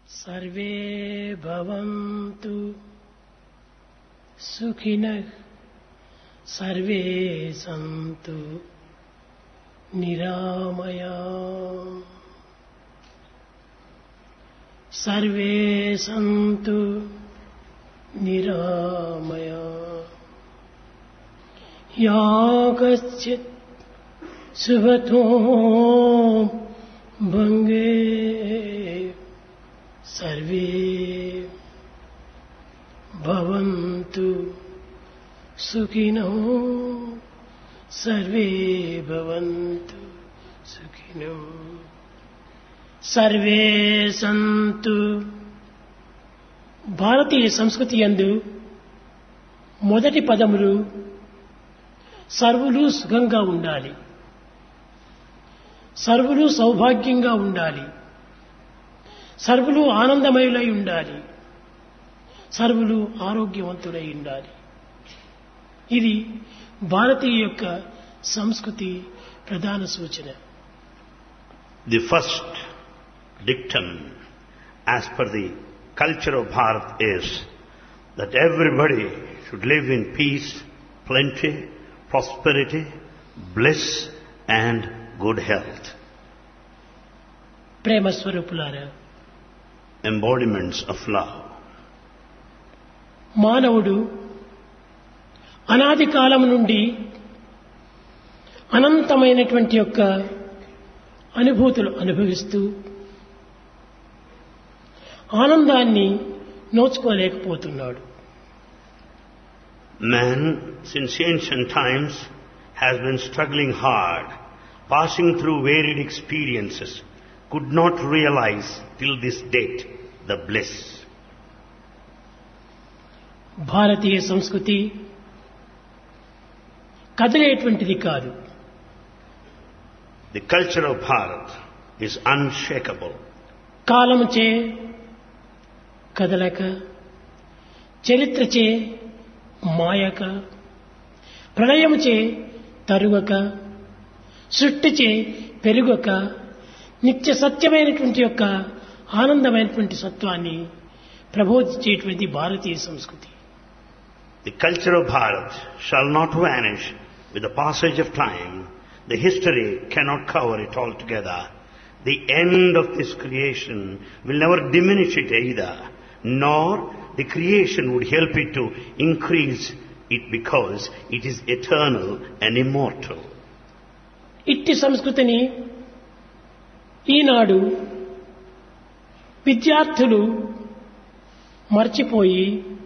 सर्वे भवन्तु सुखिनः सर्वे सन्तु निरामया सर्वे सन्तु निरामया या कश्चित् सुभतो भङ्गे सर्वे भवन्तु सुखिनो सर्वे भवन्तु सुखिनो సర్వే సంతు భారతీయ సంస్కృతి యందు మొదటి పదములు సర్వులు సుఖంగా ఉండాలి సర్వులు సౌభాగ్యంగా ఉండాలి సర్వులు ఆనందమయులై ఉండాలి సర్వులు ఆరోగ్యవంతులై ఉండాలి ఇది భారతీయ యొక్క సంస్కృతి ప్రధాన సూచన The first dictum as per the culture of Bharat is that everybody should live in peace, plenty, prosperity, bliss and good health. ప్రేమ స్వరూపులారా Embodiments of love. మానవుడు అనాది కాలం నుండి అనంతమైనటువంటి యొక్క అనుభూతులు అనుభవిస్తూ ఆనందాన్ని నోచుకోలేకపోతున్నాడు Man, since ancient times, has been struggling hard, passing through varied experiences, could not realize till this date the bliss. భారతీయ సంస్కృతి కదిలేటువంటిది కాదు The culture of Bharat is unshakable. కాలముచే కదలక చరిత్రచే మాయక ప్రళయముచే తరువక సృష్టిచే పెరుగక నిత్య సత్యమైనటువంటి యొక్క ఆనందమైనటువంటి సత్వాన్ని ప్రబోధించేటువంటి భారతీయ సంస్కృతి The culture of Bharat shall not vanish with the passage of time. The history cannot cover it altogether. The end of this creation will never diminish it either, nor the creation would help it to increase it because it is eternal and immortal. ఇట్టి సంస్కృతిని ఈనాడు విద్యార్థులు మర్చిపోయి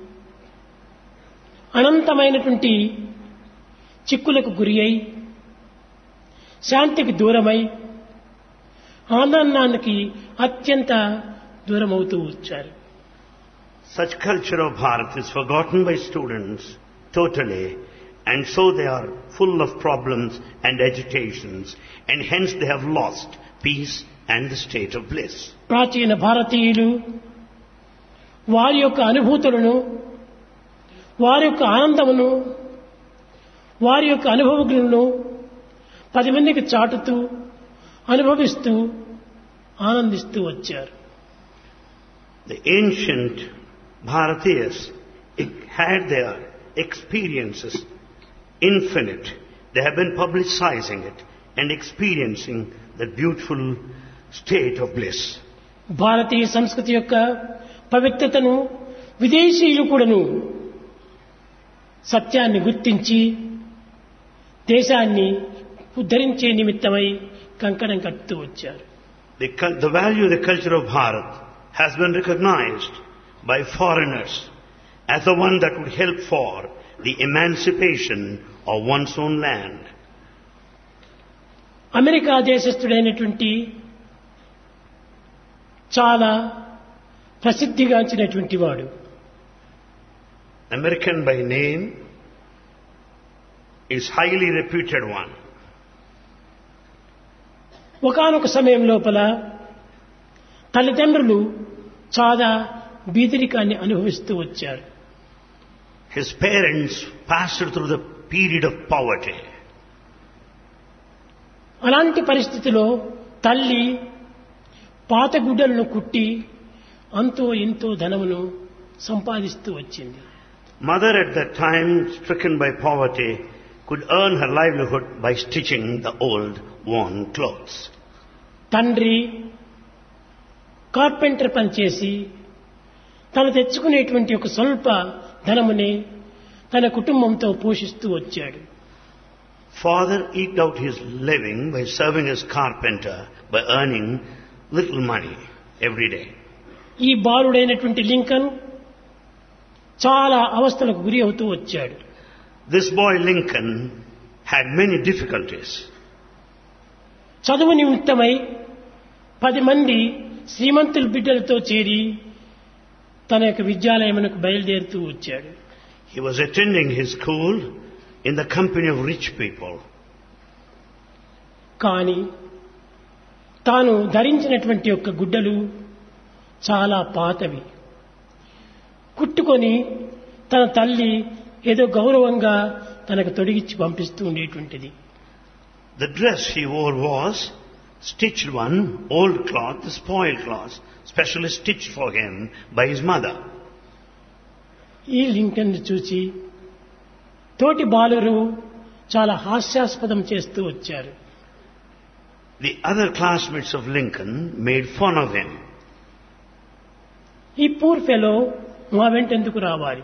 అనంతమైనటువంటి చిక్కులకు గురి అయి శాంతికి దూరమై ఆనందానికి అత్యంత దూరమవుతూ వచ్చారు Such culture of Bharat is forgotten by students totally and so they are full of problems and agitations and hence they have lost peace and the state of bliss. ప్రాచీన భారతీయులు వారి యొక్క అనుభూతులను వారి యొక్క ఆనందమును వారి యొక్క అనుభవములను పది మందికి చాటుతూ అనుభవిస్తూ ఆనందిస్తూ వచ్చారు The ancient Bharatiyas had their experiences infinite. They have been publicizing it and experiencing the beautiful state of bliss. భారతీయ సంస్కృతి యొక్క పవిత్రతను విదేశీయులు కూడాను సత్యాన్ని గుర్తించి దేశాన్ని ఉద్ధరించే నిమిత్తమై కంకణం కట్టుతూ వచ్చారు The, cul- the value of the culture of Bharat has been recognized by foreigners as the one that would help for the emancipation of one's own land. America దేశస్థుడైనటువంటి చాలా ప్రసిద్ధిగాంచినటువంటి వాడు American by name is highly reputed one. ఒకానొక సమయం లోపల తల్లిదండ్రులు చాలా బీదరికాన్ని అనుభవిస్తూ వచ్చారు His parents passed through the period of poverty. అలాంటి పరిస్థితిలో తల్లి పాత గుడ్డలను కుట్టి అంతో ఇంతో ధనమును సంపాదిస్తూ వచ్చింది Mother at that time, stricken by poverty, could earn her livelihood by stitching the old worn clothes. తండ్రి కార్పెంటర్ పనిచేసి తను తెచ్చుకునేటువంటి ఒక స్వల్ప ధనముని తన కుటుంబంతో పోషిస్తూ వచ్చాడు Father eked out his living by serving as carpenter, by earning little money every day. ఈ బాలుడైనటువంటి లింకన్ చాలా అవస్థలకు గురి అవుతూ వచ్చాడు This boy Lincoln had many difficulties. చదువు నిమిత్తమై పది మంది శ్రీమంతుల బిడ్డలతో చేరి తన యొక్క విద్యాలయమునకు బయలుదేరుతూ వచ్చాడు He was attending his school in the company of rich people. కానీ తాను ధరించినటువంటి యొక్క గుడ్డలు చాలా పాతవి కుట్టుకొని తన తల్లి ఏదో గౌరవంగా తనకు తొడిగిచ్చి పంపిస్తూ ఉండేటువంటిది The dress he wore was stitched one, old cloth, the spoiled cloth, specially stitched for him by his mother. ఈ లింకన్ చూసి తోటి బాలురు చాలా హాస్యాస్పదం చేస్తూ వచ్చారు The other classmates of Lincoln made fun of him. ఈ పూర్ ఫెలో మా వెంట ఎందుకు రావాలి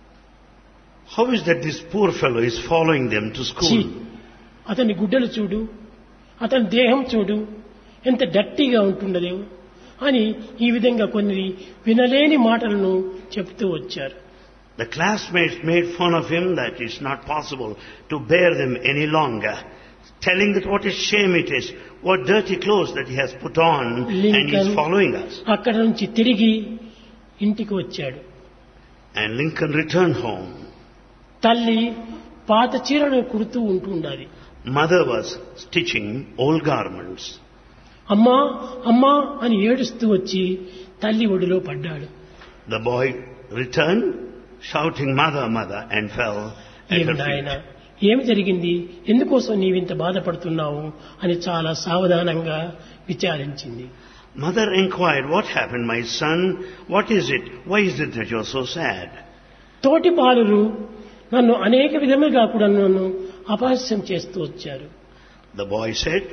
How is that this poor fellow is following them to ఛీ, school? అతని గుడ్డలు చూడు అతని దేహం చూడు ఎంత డర్టీగా ఉంటున్నదో అని ఈ విధంగా కొన్ని వినలేని మాటలను చెప్తూ వచ్చారు The classmates made fun of him that it's not possible to bear them any longer, telling that what a shame it is, what dirty clothes that he has put on and he is Lincoln- following us. అక్కడ నుంచి తిరిగి ఇంటికి వచ్చాడు And Lincoln returned home. తల్లి పాత చీరను కుడుతూ ఉంటూ ఉండాలి Mother was stitching old garments. అమ్మా అమ్మా అని ఏడుస్తూ వచ్చి తల్లి ఒడిలో పడ్డాడు The boy returned, shouting, Mother, Mother, and fell at ఏం her నాయన feet. ఏమి జరిగింది ఎందుకోసం నీవింత బాధపడుతున్నావు అని చాలా సావధానంగా విచారించింది Mother inquired, What happened, my son? What is it? Why is it that you're so sad? తోటి బాలురు నన్ను అనేక విధములుగా కూడా నన్ను అపహాస్యం చేస్తూ వచ్చారు The boy said,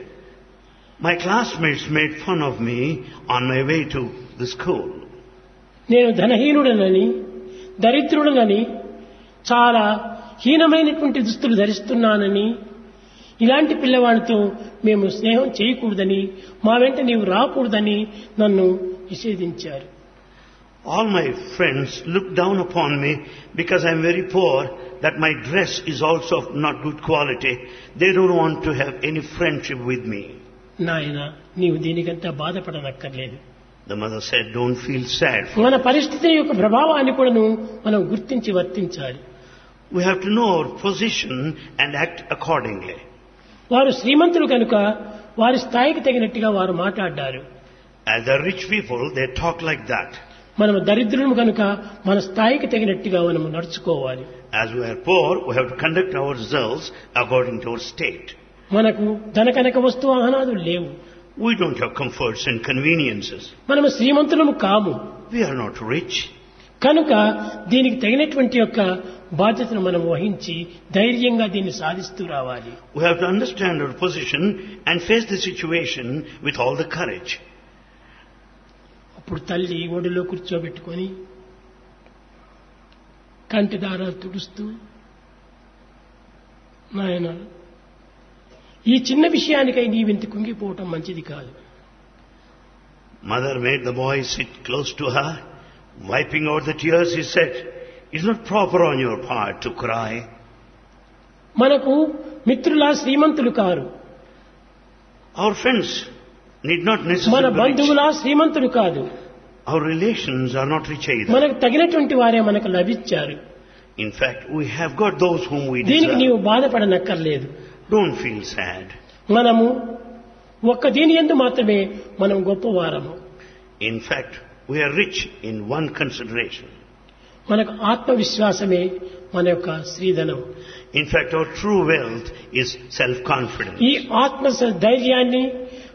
My classmates made fun of me on my way to the school. నేను ధనహీనుడనని దరిద్రుడనని చాలా హీనమైనటువంటి దుస్తులు ధరిస్తున్నానని ఇలాంటి పిల్లవాడితో మేము స్నేహం చేయకూడదని మా వెంట నీవు రాకూడదని నన్ను నిషేధించారు All my friends look down upon me because I'm very poor, that my dress is also of not good quality. They don't want to have any friendship with me. నాయన నీవు దీనికంతా బాధపడనక్కర్లేదు The mother said, Don't feel sad. మన పరిస్థితి యొక్క ప్రభావాన్ని కూడాను మనం గుర్తించి వర్తించాలి We have to know our position and act accordingly. వారు శ్రీమంతులు కనుక వారి స్థాయికి తగినట్టుగా వారు మాట్లాడారు As the rich people, they talk like that. మనము దరిద్రులము కనుక మన స్థాయికి తగినట్టుగా మనము నడుచుకోవాలి As we are poor, we have to conduct ourselves according to our state. మనకు ధనకనక వస్తు వాహనాదులు లేవు We don't have comforts and conveniences. మనము శ్రీమంతులము కాము We are not rich. కనుక దీనికి తగినటువంటి యొక్క బాధ్యతను మనం వహించి ధైర్యంగా దీన్ని సాధిస్తూ రావాలి We have to understand our position and face the situation with all the courage. అప్పుడు తల్లి ఒడిలో కూర్చోబెట్టుకొని కంటి దారాలు తుడుస్తూ నాయన ఈ చిన్న విషయానికై నీవింత కుంగిపోవటం మంచిది కాదు Mother made the boy sit close to her, wiping out the tears. He said, It's not proper on your part to cry. మనకు మిత్రులా శ్రీమంతులు కారు Our friends need not మన necessarily be rich. బంధువులా శ్రీమంతులు కాదు Our relations are not rich either. మనకు తగినటువంటి వారే మనకు లభించారు In fact, we have got those whom we దీనికి deserve. నీవు బాధపడనక్కర్లేదు Don't feel sad. మనము ఒక్క దీని ఎందు మాత్రమే మనం గొప్పవారము In fact, we are rich in one consideration. మనకు ఆత్మవిశ్వాసమే మన యొక్క శ్రీధనం In fact, our true wealth is self-confidence. ఈ ఆత్మ స- ధైర్యాన్ని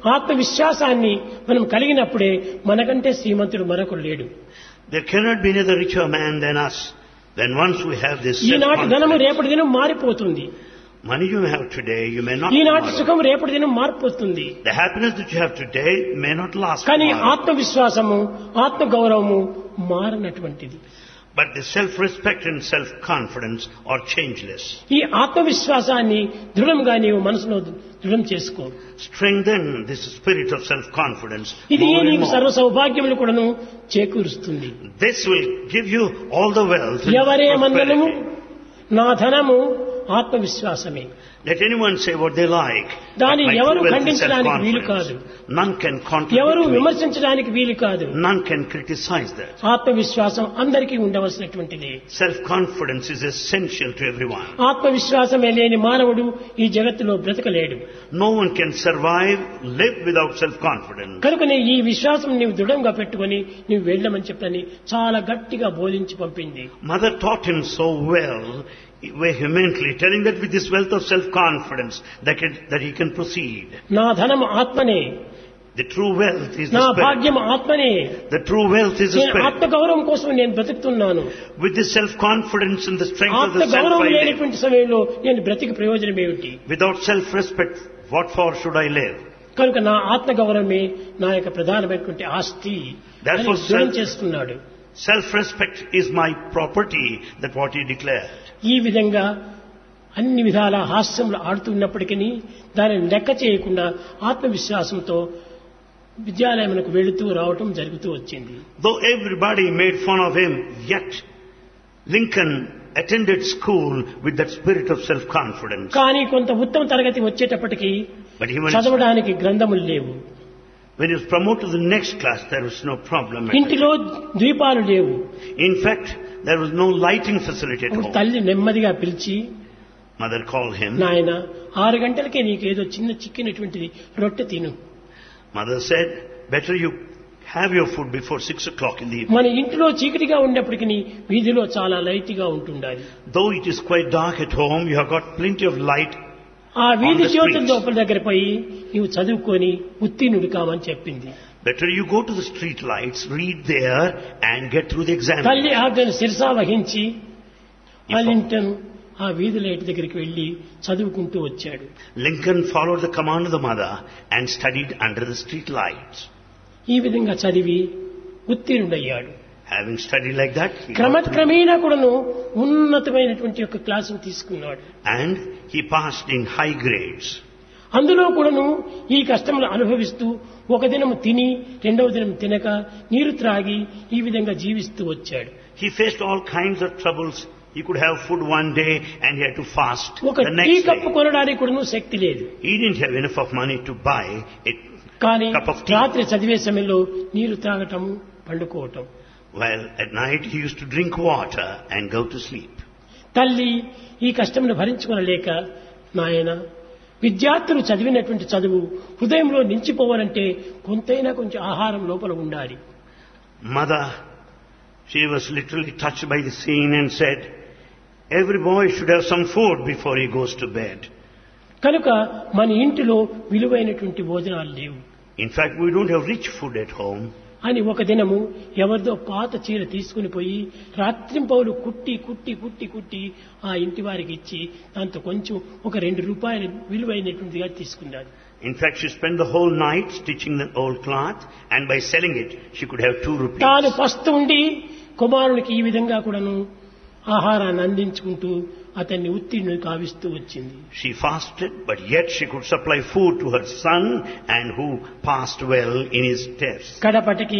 ఆత్మవిశ్వాసాన్ని మనం కలిగినప్పుడే మనకంటే శ్రీమంతుడు మరొకడు లేడు There cannot be another richer man than us. Then once we have this ఈనాటి ధనము self-confidence, రేపటి దినం మారిపోతుంది money you have today, you may not ఈనాటి tomorrow. సుఖం రేపటి దినం మారిపోతుంది The happiness that you have today may not last కానీ tomorrow. ఆత్మవిశ్వాసము ఆత్మ గౌరవము మారనటువంటిది But the self-respect and self-confidence are changeless. ఈ ఆత్మవిశ్వాసాన్ని దృఢంగా నీవు మనసులో దృఢం చేసుకో Strengthen this spirit of self-confidence ఇది more and నీకు more. సర్వ సౌభాగ్యములు కూడాను చేకూరుస్తుంది This will give you all the wealth and ఎవరేమన్నను prosperity. నా ధనము ఆత్మవిశ్వాసమే Let anyone say what they like. but దాన్ని my ఎవరు true wealth is ఖండించడానికి వీలు self-confidence. కాదు. None can ఎవరు contradict me. విమర్శించడానికి వీలు కాదు None can criticize that. ఆత్మవిశ్వాసం అందరికీ ఉండవలసినటువంటిది Self-confidence is essential to everyone. ఆత్మవిశ్వాసమే లేని మానవుడు ఈ జగత్తులో బ్రతకలేడు No one can survive, live without self-confidence. కనుకనే ఈ విశ్వాసం నీవు దృఢంగా పెట్టుకొని నీవు వెళ్ళమని చెప్పని చాలా గట్టిగా బోధించి పంపింది Mother taught him so well, vehemently, telling that with this wealth of self-confidence, that, can, that he can proceed. నా ధనము ఆత్మనే The true wealth is నా the spirit. భాగ్యం ఆత్మనే The true wealth is the నేను spirit. ఆత్మగౌరవం కోసం నేను బ్రతుకుతున్నాను With this self-confidence and the strength of the self ఆత్మగౌరవం I live. లేనటువంటి సమయంలో నేను బ్రతికి ప్రయోజనం ఏమిటి Without self-respect, what for should I live? కనుక నా ఆత్మగౌరవమే నా యొక్క ప్రధానమైనటువంటి ఆస్తి అని Therefore, దృఢం self- చేసుకున్నాడు Self-respect is my property, that what he declared. ఈ విధంగా అన్ని విధాల హాస్యములు ఆడుతున్నప్పటికీ దానిని లెక్క చేయకుండా ఆత్మవిశ్వాసంతో విద్యాలయమునకు వెళుతూ రావటం జరుగుతూ వచ్చింది Though everybody made fun of him, yet Lincoln attended school with that spirit of self-confidence. కానీ కొంత ఉత్తమ తరగతి వచ్చేటప్పటికి But he went, చదవడానికి గ్రంథములు లేవు when he was promoted to the next class, there was no problem. ఇంటిలో ద్వీపాలు లేవు In fact, there was no lighting facility at అప్పుడు home. తల్లి నెమ్మదిగా పిలిచి Mother called him. నాయన ఆరు గంటలకే నీకేదో చిన్న చిక్కినటువంటిది రొట్టె తిను Mother said, better you have your food before six o'clock in the evening. మన ఇంటిలో చీకటిగా ఉన్నప్పటికీ వీధిలో చాలా లైట్గా ఉంటుండాలి Though it is quite dark at home, you have got plenty of light. ఆ వీధి On the జ్యోతుల streets. లోపల దగ్గర పోయి నీవు చదువుకొని ఉత్తీర్ణుడు కావని చెప్పింది Better you go to the street lights, read there, and get through the exam. తల్లి ఆజ్ఞను శిరసా వహించి అలింటన్ ఆ వీధి లైట్ దగ్గరికి వెళ్లి చదువుకుంటూ వచ్చాడు Lincoln followed the command of the mother and studied under the street lights. ఈ విధంగా చదివి ఉత్తీర్ణుడయ్యాడు Having studied like that, he got through. క్రమక్రమేణా కూడాను ఉన్నతమైనటువంటి యొక్క క్లాసును తీసుకున్నాడు and he passed in high grades. అందులో కూడాను ఈ కష్టములు అనుభవిస్తూ ఒక దినము తిని రెండవ దినం తినక నీరు త్రాగి ఈ విధంగా జీవిస్తూ వచ్చాడు He faced all kinds of troubles. He could have food one day and he had to fast ఒక the tea next cup day. కొనడానికి కూడాను శక్తి లేదు He didn't have enough of money to buy it. కానీ Cup of tea. రాత్రి చదివే సమయంలో నీరు త్రాగటము పండుకోవటం Well, at night he used to drink water and go to sleep. తల్లి ఈ కష్టమును భరించుకోలేక నాయన విద్యార్థులు చదివినటువంటి చదువు హృదయంలో నిలిచిపోవాలంటే కొంతైనా కొంచెం ఆహారం లోపల ఉండాలి Mother, she was literally touched by the scene and said, every boy should have some food before he goes to bed. కనుక మన ఇంటిలో విలువైనటువంటి భోజనాలు లేవు In fact, we don't have rich food at home. అని ఒక దినము ఎవరిదో పాత చీర తీసుకుని పోయి రాత్రింపౌలు కుట్టి కుట్టి కుట్టి కుట్టి ఆ ఇంటి వారికి ఇచ్చి దాంతో కొంచెం ఒక రెండు రూపాయలు విలువైనటువంటిదిగా తీసుకున్నారు In fact, she spent the whole night stitching the old cloth and by selling it, she could have two rupees. తాను పస్తు ఉండి కుమారునికి ఈ విధంగా కూడాను ఆహారాన్ని అందించుకుంటూ అతన్ని ఉత్తీర్ణులు కావిస్తూ వచ్చింది She fasted, but yet she could supply food to her son and who passed well in his tests. కడపటికి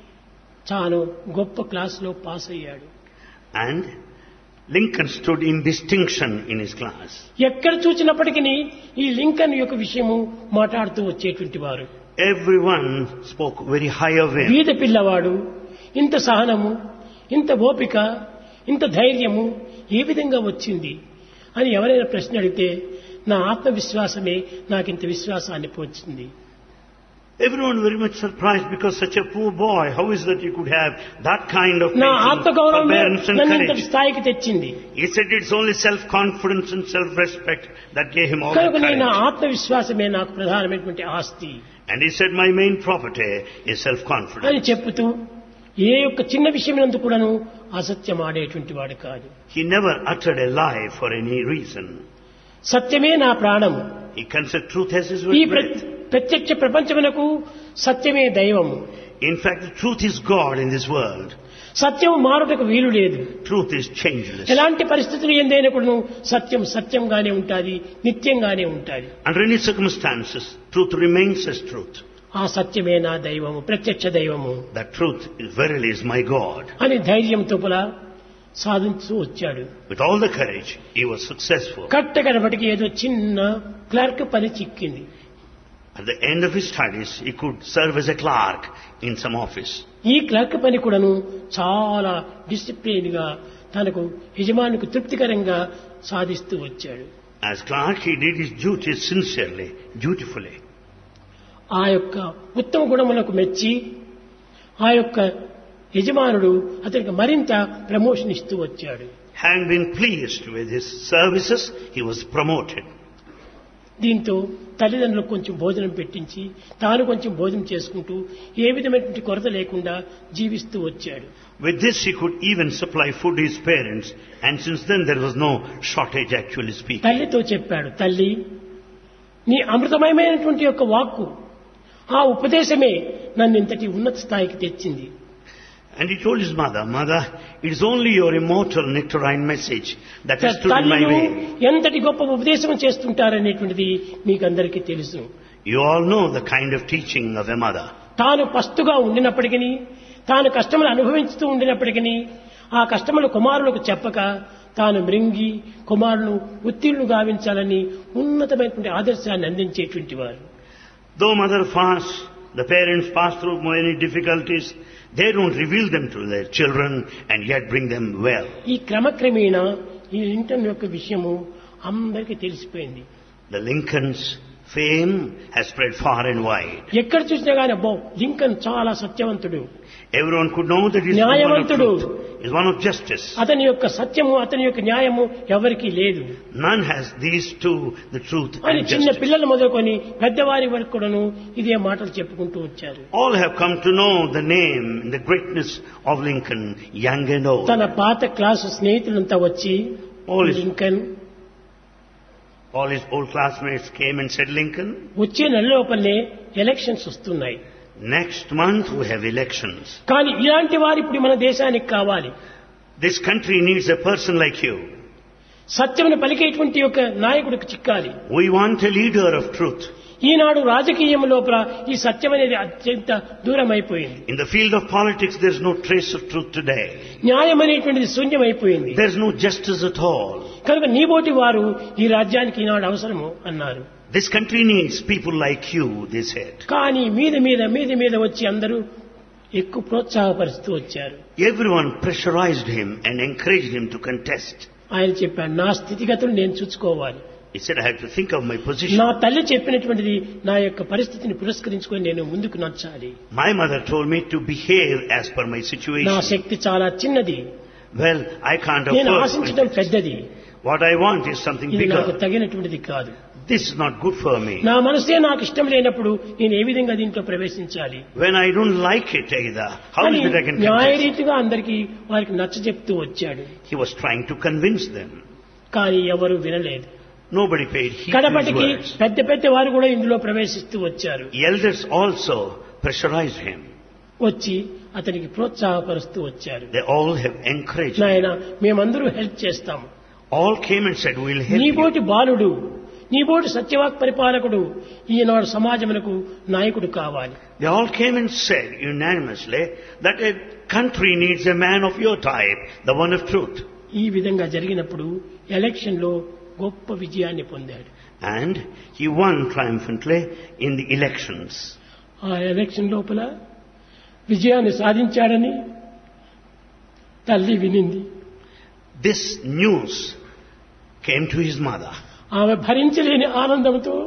తాను గొప్ప క్లాసులో పాస్ అయ్యాడు And Lincoln stood in distinction in his class. ఎక్కడ చూసినప్పటికీ ఈ లింకన్ యొక్క విషయము మాట్లాడుతూ వచ్చేటువంటి వారు Everyone spoke very high of him. బీద పిల్లవాడు ఇంత సహనము ఇంత ఓపిక ఇంత ధైర్యము ఏ విధంగా వచ్చింది అని ఎవరైనా ప్రశ్న అడిగితే నా ఆత్మవిశ్వాసమే నాకింత విశ్వాసాన్ని పోచింది Everyone very much surprised because such a poor boy, how is that you could have that kind of నా patience, ఆత్మగౌరవమే forbearance and నన్ను ఇంతటి courage? స్థాయికి తెచ్చింది He said it's only self-confidence and self-respect that gave him all the కనుక నేను నా courage. ఆత్మవిశ్వాసమే నాకు ప్రధానమైనటువంటి ఆస్తి And he said, my main property is self-confidence. అని చెప్పుతూ ఏ యొక్క చిన్న విషయం నందు కూడాను అసత్యం ఆడేటువంటి వాడు కాదు He never uttered a lie for any reason. సత్యమే నా ప్రాణము He considered truth as his ఈ breath. ప్ర- ప్రత్యక్ష ప్రపంచమునకు సత్యమే దైవము In fact, the truth is God in this world. సత్యం మారుటకు వీలు లేదు Truth is changeless. ఎలాంటి పరిస్థితులు ఎందైనా కూడాను సత్యం సత్యంగానే ఉంటుంది నిత్యంగానే ఉంటుంది Under any circumstances, truth remains as truth. ఆ సత్యమే నా దైవము ప్రత్యక్ష దైవము That truth is verily is my God. అని ధైర్యం తోపుల సాధించు వచ్చాడు With all the courage, he was successful. కట్టగడపటికి ఏదో చిన్న క్లర్క్ పని చిక్కింది At the end of his studies, he could serve as a clerk in some office. ఈ క్లర్క్ పని కూడాను చాలా డిసిప్లిన్ గా తనకు యజమానికి తృప్తికరంగా సాధిస్తూ వచ్చాడు As clerk, he did his duties sincerely, dutifully. ఆ యొక్క ఉత్తమ గుణములకు మెచ్చి ఆ యొక్క యజమానుడు అతనికి మరింత ప్రమోషన్ ఇస్తూ వచ్చాడు Having been pleased with his services, he was promoted. దీంతో తల్లిదండ్రులకు కొంచెం భోజనం పెట్టించి తాను కొంచెం భోజనం చేసుకుంటూ ఏ విధమైనటువంటి కొరత లేకుండా జీవిస్తూ వచ్చాడు With this, he could even supply food to his parents, and since then there was no shortage, actually speaking. తల్లితో చెప్పాడు తల్లి నీ అమృతమయమైనటువంటి యొక్క వాక్కు ఆ ఉపదేశమే నన్ను ఇంతటి ఉన్నత స్థాయికి తెచ్చింది And he told his mother, Mother, it is only your immortal nectarine message that has stood in my తల్లిలు way. ఎంతటి గొప్ప ఉపదేశం చేస్తుంటారనేటువంటిది మీకు అందరికీ తెలుసు You all know the kind of teaching of a mother. తాను పస్తుగా ఉండినప్పటికీ తాను కష్టములు అనుభవించుతూ ఉండినప్పటికీ ఆ కష్టములు కుమారులకు చెప్పక తాను మృంగి కుమారులను ఉత్తీర్ణు గావించాలని ఉన్నతమైనటువంటి ఆదర్శాన్ని అందించేటువంటి వారు Though mother fasts, the parents pass through many difficulties, they don't reveal them to their children and yet bring them well. ఈ క్రమక్రమేణా ఈ లింకన్ యొక్క విషయము అందరికీ తెలిసిపోయింది The Lincoln's fame has spread far and wide. ఎక్కడ చూసినా కానీ అబ్బో లింకన్ చాలా సత్యవంతుడు Everyone could know that he is one of న్యాయవంతుడు. truth, is one of justice. అతని యొక్క సత్యము అతని యొక్క న్యాయము ఎవరికీ లేదు None has these two, the truth అని and చిన్న justice. పిల్లలు మొదలుకొని పెద్దవారి వరకు కూడాను ఇదే మాటలు చెప్పుకుంటూ వచ్చారు All have come to know the name and the greatness of Lincoln, young and old. తన పాత క్లాసు స్నేహితులంతా వచ్చి All is- Lincoln All his old classmates came and said, Lincoln, వచ్చే నెల లోపలనే ఎలక్షన్స్ వస్తున్నాయి next month we have elections. కానీ ఇలాంటి వారు ఇప్పుడు మన దేశానికి కావాలి This country needs a person like you. సత్యమును పలికేటువంటి యొక్క నాయకుడికి చిక్కాలి We want a leader of truth. ఈనాడు రాజకీయం లోపల ఈ సత్యం అనేది అత్యంత దూరం అయిపోయింది In the field of politics, there's no trace of truth today. న్యాయం అనేటువంటిది శూన్యమైపోయింది There's no justice at all. కనుక నీబోటి వారు ఈ రాజ్యానికి ఈనాడు అవసరము అన్నారు This country needs people like you, they said. కానీ మీద మీద మీద మీద వచ్చి అందరూ ఎక్కువ ప్రోత్సాహపరుస్తూ వచ్చారు Everyone pressurized him and encouraged him to contest. ఆయన చెప్పాడు నా స్థితిగతులు నేను చూసుకోవాలి He said, I have to think of my position. నా తల్లి చెప్పినటువంటిది నా యొక్క పరిస్థితిని పురస్కరించుకొని నేను ముందుకు నచ్చాలి My mother told me to behave as per my నా situation. శక్తి చాలా చిన్నది Well, I can't నేను afford. ఆశించడం పెద్దది What I want is something ఇది నాకు bigger. తగినటువంటిది కాదు This is not good for me. నా మనసే నాకు ఇష్టం లేనప్పుడు నేను ఏ విధంగా దీంట్లో ప్రవేశించాలి When I don't like it either, how అని is it I can contest? న్యాయరీతిగా అందరికీ వారికి నచ్చ చెప్తూ వచ్చాడు He was trying to convince them. కానీ ఎవరు వినలేదు Nobody paid heed to his కడపటికి words. పెద్ద పెద్ద వారు కూడా ఇందులో ప్రవేశిస్తూ వచ్చారు Elders also pressurized him. వచ్చి అతనికి ప్రోత్సాహపరుస్తూ వచ్చారు They all have encouraged him. నాయన మేమందరూ హెల్ప్ చేస్తాము All came and said, we'll help you. నీబోటి బాలుడు నీబోటి సత్యవాక్ పరిపాలకుడు ఈనాడు సమాజమునకు నాయకుడు కావాలి They all came and said unanimously that a country needs a man of your type, the one of truth. ఈ విధంగా జరిగినప్పుడు election లో గొప్ప విజయాన్ని పొందాడు And he won triumphantly in the elections. ఆ ఎలక్షన్ లోపల విజయాన్ని సాధించాడని తల్లి వినింది This news came to his mother. ఆమె భరించలేని ఆనందంతో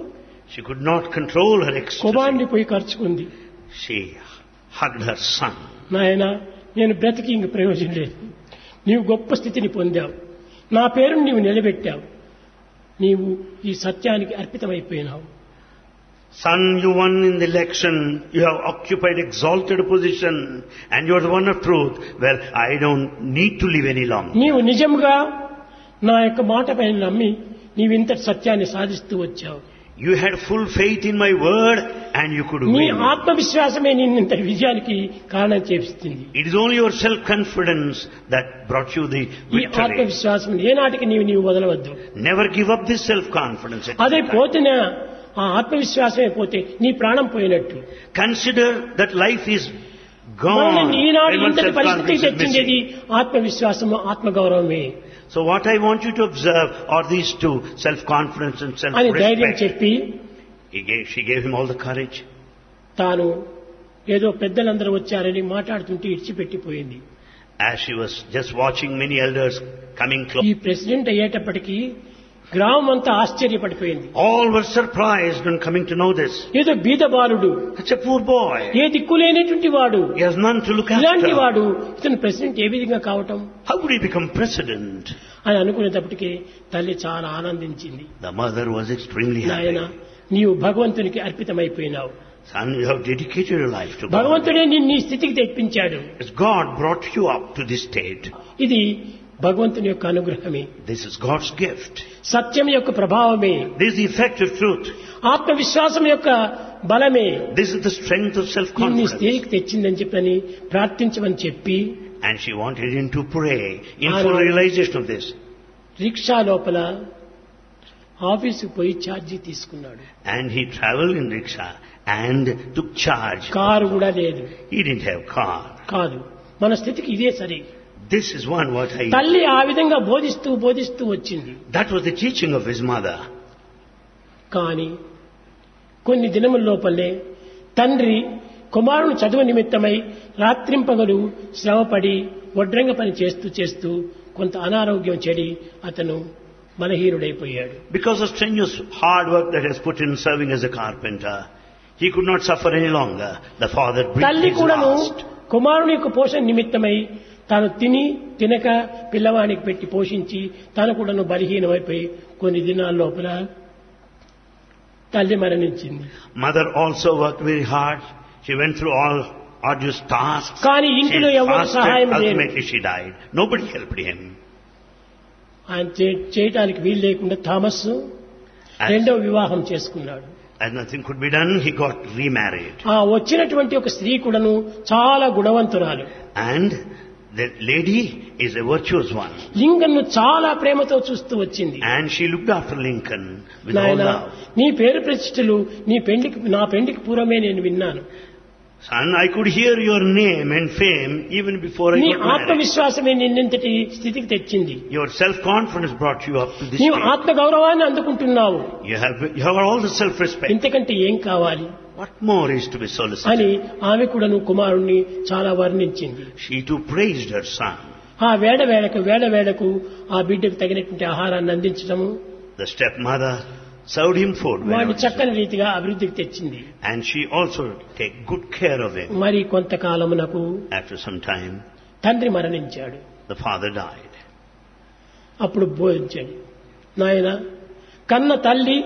She could not control her ecstasy. కుమారుని పోయి ఖర్చుకుంది She hugged her son. నాయన నేను బ్రతికి ఇంక ప్రయోజనం లేదు నీవు గొప్ప స్థితిని పొందావు నా పేరును నీవు నిలబెట్టావు నీవు ఈ సత్యానికి అర్పితమైపోయినావు Son, you won in the election. You have occupied exalted position and you are the one of truth. Well, I don't need to live any longer. నీవు నిజంగా నా యొక్క మాట పైన నమ్మి నీవు ఇంత సత్యాన్ని సాధిస్తూ వచ్చావు You had full faith in my word and you could నీ win. ఆత్మవిశ్వాసమే నిన్ను ఇంత విజయానికి కారణం చేస్తుంది It is only your self-confidence that brought you the ఈ victory. ఆత్మవిశ్వాసం ఏనాటికి నీవు నీవు వదలవద్దు Never give up this self-confidence. at అదే any time. పోతేనే ఆ ఆత్మవిశ్వాసమే పోతే నీ ప్రాణం పోయినట్టు Consider that life is gone. మనల్ని ఈనాడు when one's ఇంతటి పరిస్థితికి self-confidence is తెచ్చింది missing. ఆత్మవిశ్వాసము ఆత్మగౌరవమే So what I want you to observe are these two, self-confidence and అని ధైర్యం self-respect. చెప్పి He gave, she gave him all the courage. తాను ఏదో పెద్దలందరూ వచ్చారని మాట్లాడుతుంటే ఇడిచిపెట్టిపోయింది As she was just watching many elders coming close, ఈ ప్రెసిడెంట్ అయ్యేటప్పటికీ గ్రామం అంతా ఆశ్చర్యపడిపోయింది all were surprised when coming to know this. ఏదో బీద బాలుడు Such a poor boy. ఏ దిక్కులేనటువంటి వాడు He has none to look ఇలాంటి after. వాడు ఇతను ప్రెసిడెంట్ ఏ విధంగా కావటం How would he become president? అని అనుకునేటప్పటికీ తల్లి చాలా ఆనందించింది The mother was extremely నాయన happy. నీవు భగవంతునికి అర్పితమైపోయినావు Son, you have dedicated your life to God. భగవంతుడే నిన్ను ఈ స్థితికి తెప్పించాడు As God brought you up to this state, ఇది భగవంతుని యొక్క అనుగ్రహమే this is God's gift. సత్యం యొక్క ప్రభావమే This is the effect of truth. ఆత్మవిశ్వాసం యొక్క బలమే This is the strength of నిన్ను ఈ self-confidence. స్థితికి తెచ్చిందని చెప్పని ప్రార్థించమని చెప్పి And she wanted him to pray in I full know. realization of this. Rickshaw లోపల ఆఫీసుకు పోయి ఛార్జీ తీసుకున్నాడు And he traveled in rickshaw and took charge. Car కూడా లేదు He didn't have car. కాదు మన స్థితికి ఇదే సరి This is one what I... తల్లి ఆ విధంగా బోధిస్తూ బోధిస్తూ వచ్చింది That was the teaching of his mother. కానీ కొన్ని దినముల లోపలే తండ్రి కుమారుని చదువు నిమిత్తమై రాత్రింపగలు శ్రమపడి వడ్రంగ పని చేస్తూ చేస్తూ కొంత అనారోగ్యం చెడి అతను బలహీనుడైపోయాడు Because of strenuous hard work that has put in serving as a carpenter, he could not suffer any longer. The father breathed తల్లి his కూడాను last. కుమారుని యొక్క పోషణ నిమిత్తమై తాను తిని తినక పిల్లవానికి పెట్టి పోషించి తాను కూడాను బలహీనమైపోయి కొన్ని దినాల లోపల తల్లి మరణించింది Mother also worked very hard. She went through all arduous tasks. కానీ She ఇంటిలో ఎవరు fasted. సహాయం లేదు Ultimately she died. Nobody helped him. ఆయన చే- చేయటానికి వీలు లేకుండా థామస్ As, రెండవ వివాహం చేసుకున్నాడు as nothing could be done, he got remarried. ఆ వచ్చినటువంటి ఒక స్త్రీ కూడాను చాలా గుణవంతురాలు And the lady is a virtuous one. లింగన్ను చాలా ప్రేమతో చూస్తూ వచ్చింది And she looked after Lincoln with all నాయన love. నీ పేరు ప్రతిష్టలు నీ పెండికి నా పెండికి పూర్వమే నేను విన్నాను Son, I could hear your name and fame even before I నీ got married. ఆత్మవిశ్వాసమే నిన్నింతటి స్థితికి తెచ్చింది Your self-confidence brought you up to this నీవు stage. ఆత్మ గౌరవాన్ని అందుకుంటున్నావు You have, you have all the self-respect. ఇంతకంటే ఏం కావాలి What more is to be solicited? అని ఆమె కూడాను కుమారుణ్ణి చాలా వర్ణించింది She too praised her son. ఆ వేడ వేళకు వేడ వేళకు ఆ బిడ్డకు తగినటువంటి ఆహారాన్ని అందించడము The stepmother served him food. వాడిని whenever చక్కని రీతిగా అభివృద్ధికి తెచ్చింది And she also take good care of him. మరి కొంతకాలమునకు After some time, తండ్రి మరణించాడు the father died. అప్పుడు బోధించాడు నాయన కన్న తల్లి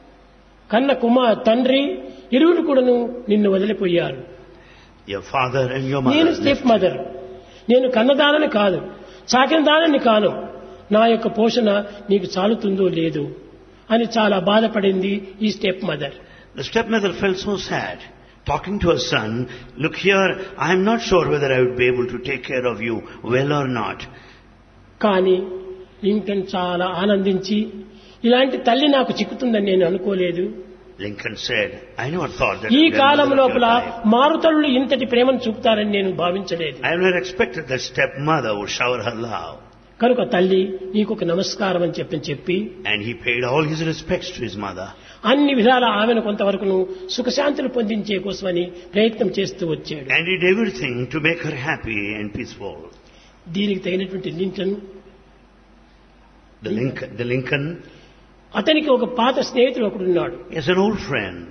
కన్న కుమార్ తండ్రి ఇరువురు కూడాను నిన్ను వదిలిపోయారు Your father and your నేను mother. స్టెప్ మదర్ నేను కన్నదానని కాదు సాకిన దానని కాను నా యొక్క పోషణ నీకు చాలుతుందో లేదు అని చాలా బాధపడింది ఈ stepmother The stepmother felt so sad. Talking to her son, look here, I am not sure whether I would be able to take care of you well or not. కానీ లింకన్ చాలా ఆనందించి ఇలాంటి తల్లి నాకు చిక్కుతుందని నేను అనుకోలేదు Lincoln said, I never thought that ఈ a grandmother column of your లోపల type- మారుతల్లు ఇంతటి ప్రేమను చూపుతారని నేను భావించలేదు I never expected that stepmother would shower her love. కనుక తల్లి నీకు ఒక నమస్కారం అని చెప్పని చెప్పి And he paid all his respects to his mother. అన్ని విధాల ఆమెను కొంతవరకును సుఖశాంతులు పొందించే కోసమని ప్రయత్నం చేస్తూ వచ్చాడు And did everything to make her happy and peaceful. దీనికి తగినటువంటి Lincoln The Lincoln, the Lincoln అతనికి ఒక పాత స్నేహితుడు ఒకడున్నాడు He has an old friend.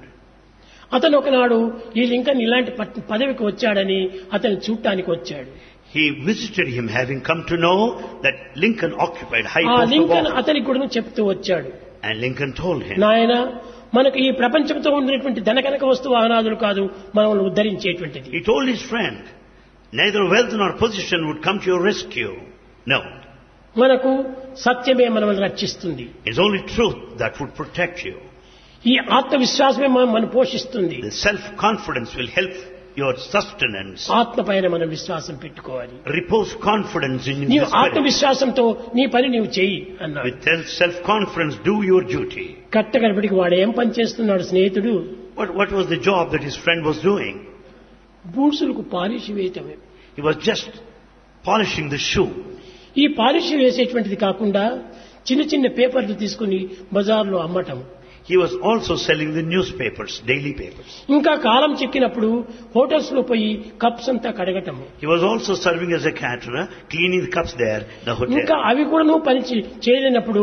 అతను ఒకనాడు ఈ లింకన్ ఇలాంటి పట్- పదవికి వచ్చాడని అతను చూడటానికి వచ్చాడు He visited him having come to know that Lincoln occupied high ఆ post of లింకన్ office. అతనికి కూడా చెప్తూ వచ్చాడు And Lincoln told him, నాయన మనకు ఈ ప్రపంచంతో ఉన్నటువంటి ధనకనక వస్తువు అనాథులు కాదు మనల్ని ఉద్ధరించేటువంటిది he told his friend, neither wealth nor position would come to your rescue. No, మనకు సత్యమే మనల్ని రక్షిస్తుంది it's only truth that would protect you. ఈ ఆత్మవిశ్వాసమే మనం మనం పోషిస్తుంది The self-confidence will help your sustenance. ఆత్మ పైన మనం విశ్వాసం పెట్టుకోవాలి Repose confidence in నీవు the spirit. ఆత్మవిశ్వాసంతో నీ పని నీవు చెయ్యి అన్నాడు With self-confidence, do your duty. కట్టగడపడికి వాడు ఏం పని చేస్తున్నాడు స్నేహితుడు What, what was the job that his friend was doing? బూట్సులకు పాలిష్ వేయటమే He was just polishing the shoe. ఈ పాలిష్ వేసేటువంటిది కాకుండా చిన్న చిన్న పేపర్లు తీసుకుని బజార్లో అమ్మటం He was also selling the newspapers, daily papers. ఇంకా కాలం చెక్కినప్పుడు హోటల్స్ లో పోయి కప్స్ అంతా కడగటం He was also serving as a caterer, cleaning the cups there, the ఇంకా hotel. అవి కూడాను పని చే- చేయలేనప్పుడు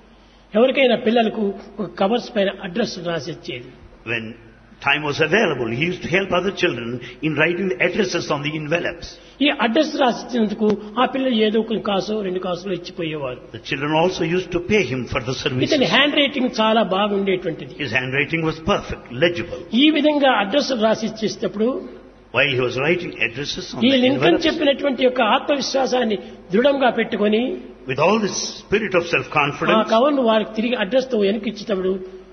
ఎవరికైనా పిల్లలకు ఒక కవర్స్ పైన అడ్రస్ రాసిచ్చేది When time was available, he used to help other children in writing the addresses on the envelopes. ఈ అడ్రస్ రాసిచ్చినందుకు ఆ పిల్లలు ఏదో ఒక కాసో రెండు కాసులో ఇచ్చిపోయేవారు The children also used to pay him for the ఇతని services. హ్యాండ్ రైటింగ్ చాలా బాగుండేటువంటిది His handwriting was perfect, legible. ఈ విధంగా అడ్రస్ రాసిచ్చేటప్పుడు While he was writing addresses on ఈ the లింకన్ envelopes, చెప్పినటువంటి యొక్క ఆత్మవిశ్వాసాన్ని దృఢంగా పెట్టుకొని with all this spirit of ఆ self-confidence, కవర్ను వారికి తిరిగి అడ్రస్ తో వెనక్కి ఇచ్చేటప్పుడు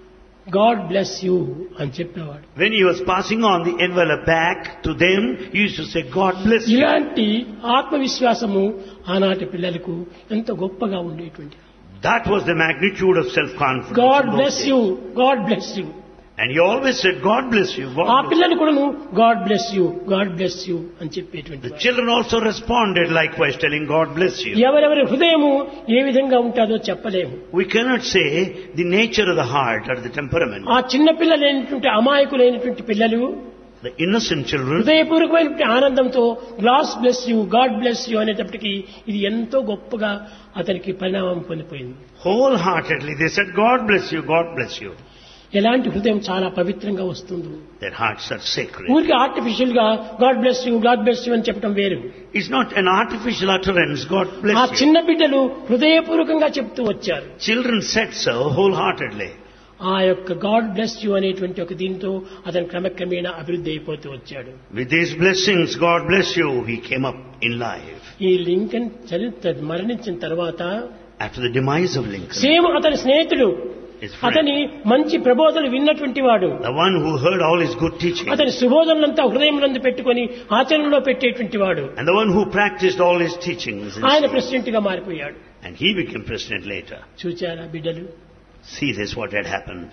గాడ్ బ్లెస్ యూ అని చెప్పేవాడు when he was passing on the envelope back to them, he used to say, God bless you. ఇలాంటి ఆత్మవిశ్వాసము ఆనాటి పిల్లలకు ఎంత గొప్పగా ఉండేటువంటి That was the magnitude of self-confidence. God in those bless days. You God bless you And he always said, God bless you. God ఆ bless you. పిల్లలు కూడాను God bless you God bless you అని చెప్పేటువంటి The వారు. children also responded likewise, telling, God bless you. ఎవరెవరి హృదయము ఏ విధంగా ఉంటుందో చెప్పలేము We cannot say the nature of the heart or the temperament. ఆ చిన్న పిల్లలైనటువంటి అమాయకులైనటువంటి పిల్లలు The innocent children, హృదయపూర్వకమైనటువంటి ఆనందంతో గ్లాస్ bless you God bless you అనేటప్పటికీ ఇది ఎంతో గొప్పగా అతనికి పరిణామం పొందిపోయింది wholeheartedly, they said, God bless you, God bless you. ఎలాంటి హృదయం చాలా పవిత్రంగా వస్తుంది Their hearts are sacred. ఊరికి ఆర్టిఫిషియల్ గా God bless you God bless you అని చెప్పడం వేరు It's not an artificial utterance, God ఆ bless you. చిన్న బిడ్డలు హృదయపూర్వకంగా చెప్తూ వచ్చారు Children said so wholeheartedly. ఆ యొక్క గాడ్ బ్లెస్ యూ అనేటువంటి ఒక దీంతో అతను క్రమక్రమేణా అభివృద్ధి అయిపోతూ వచ్చాడు With these blessings, God bless you, he came up in life. ఈ లింకన్ చరిత్ర మరణించిన తర్వాత After the demise of Lincoln, same అతని స్నేహితుడు his friend, అతని మంచి ప్రబోధనలు విన్నటువంటి వాడు the one who heard all his good teaching, అతని సుబోధనలంతా హృదయంలో పెట్టుకొని ఆచరణలో పెట్టేటువంటి వాడు and the one who practiced all his teachings, and ఆయన so- ప్రెసిడెంట్ గా మారిపోయాడు and he became president later. చూచారా బిడ్డలు See this, what had happened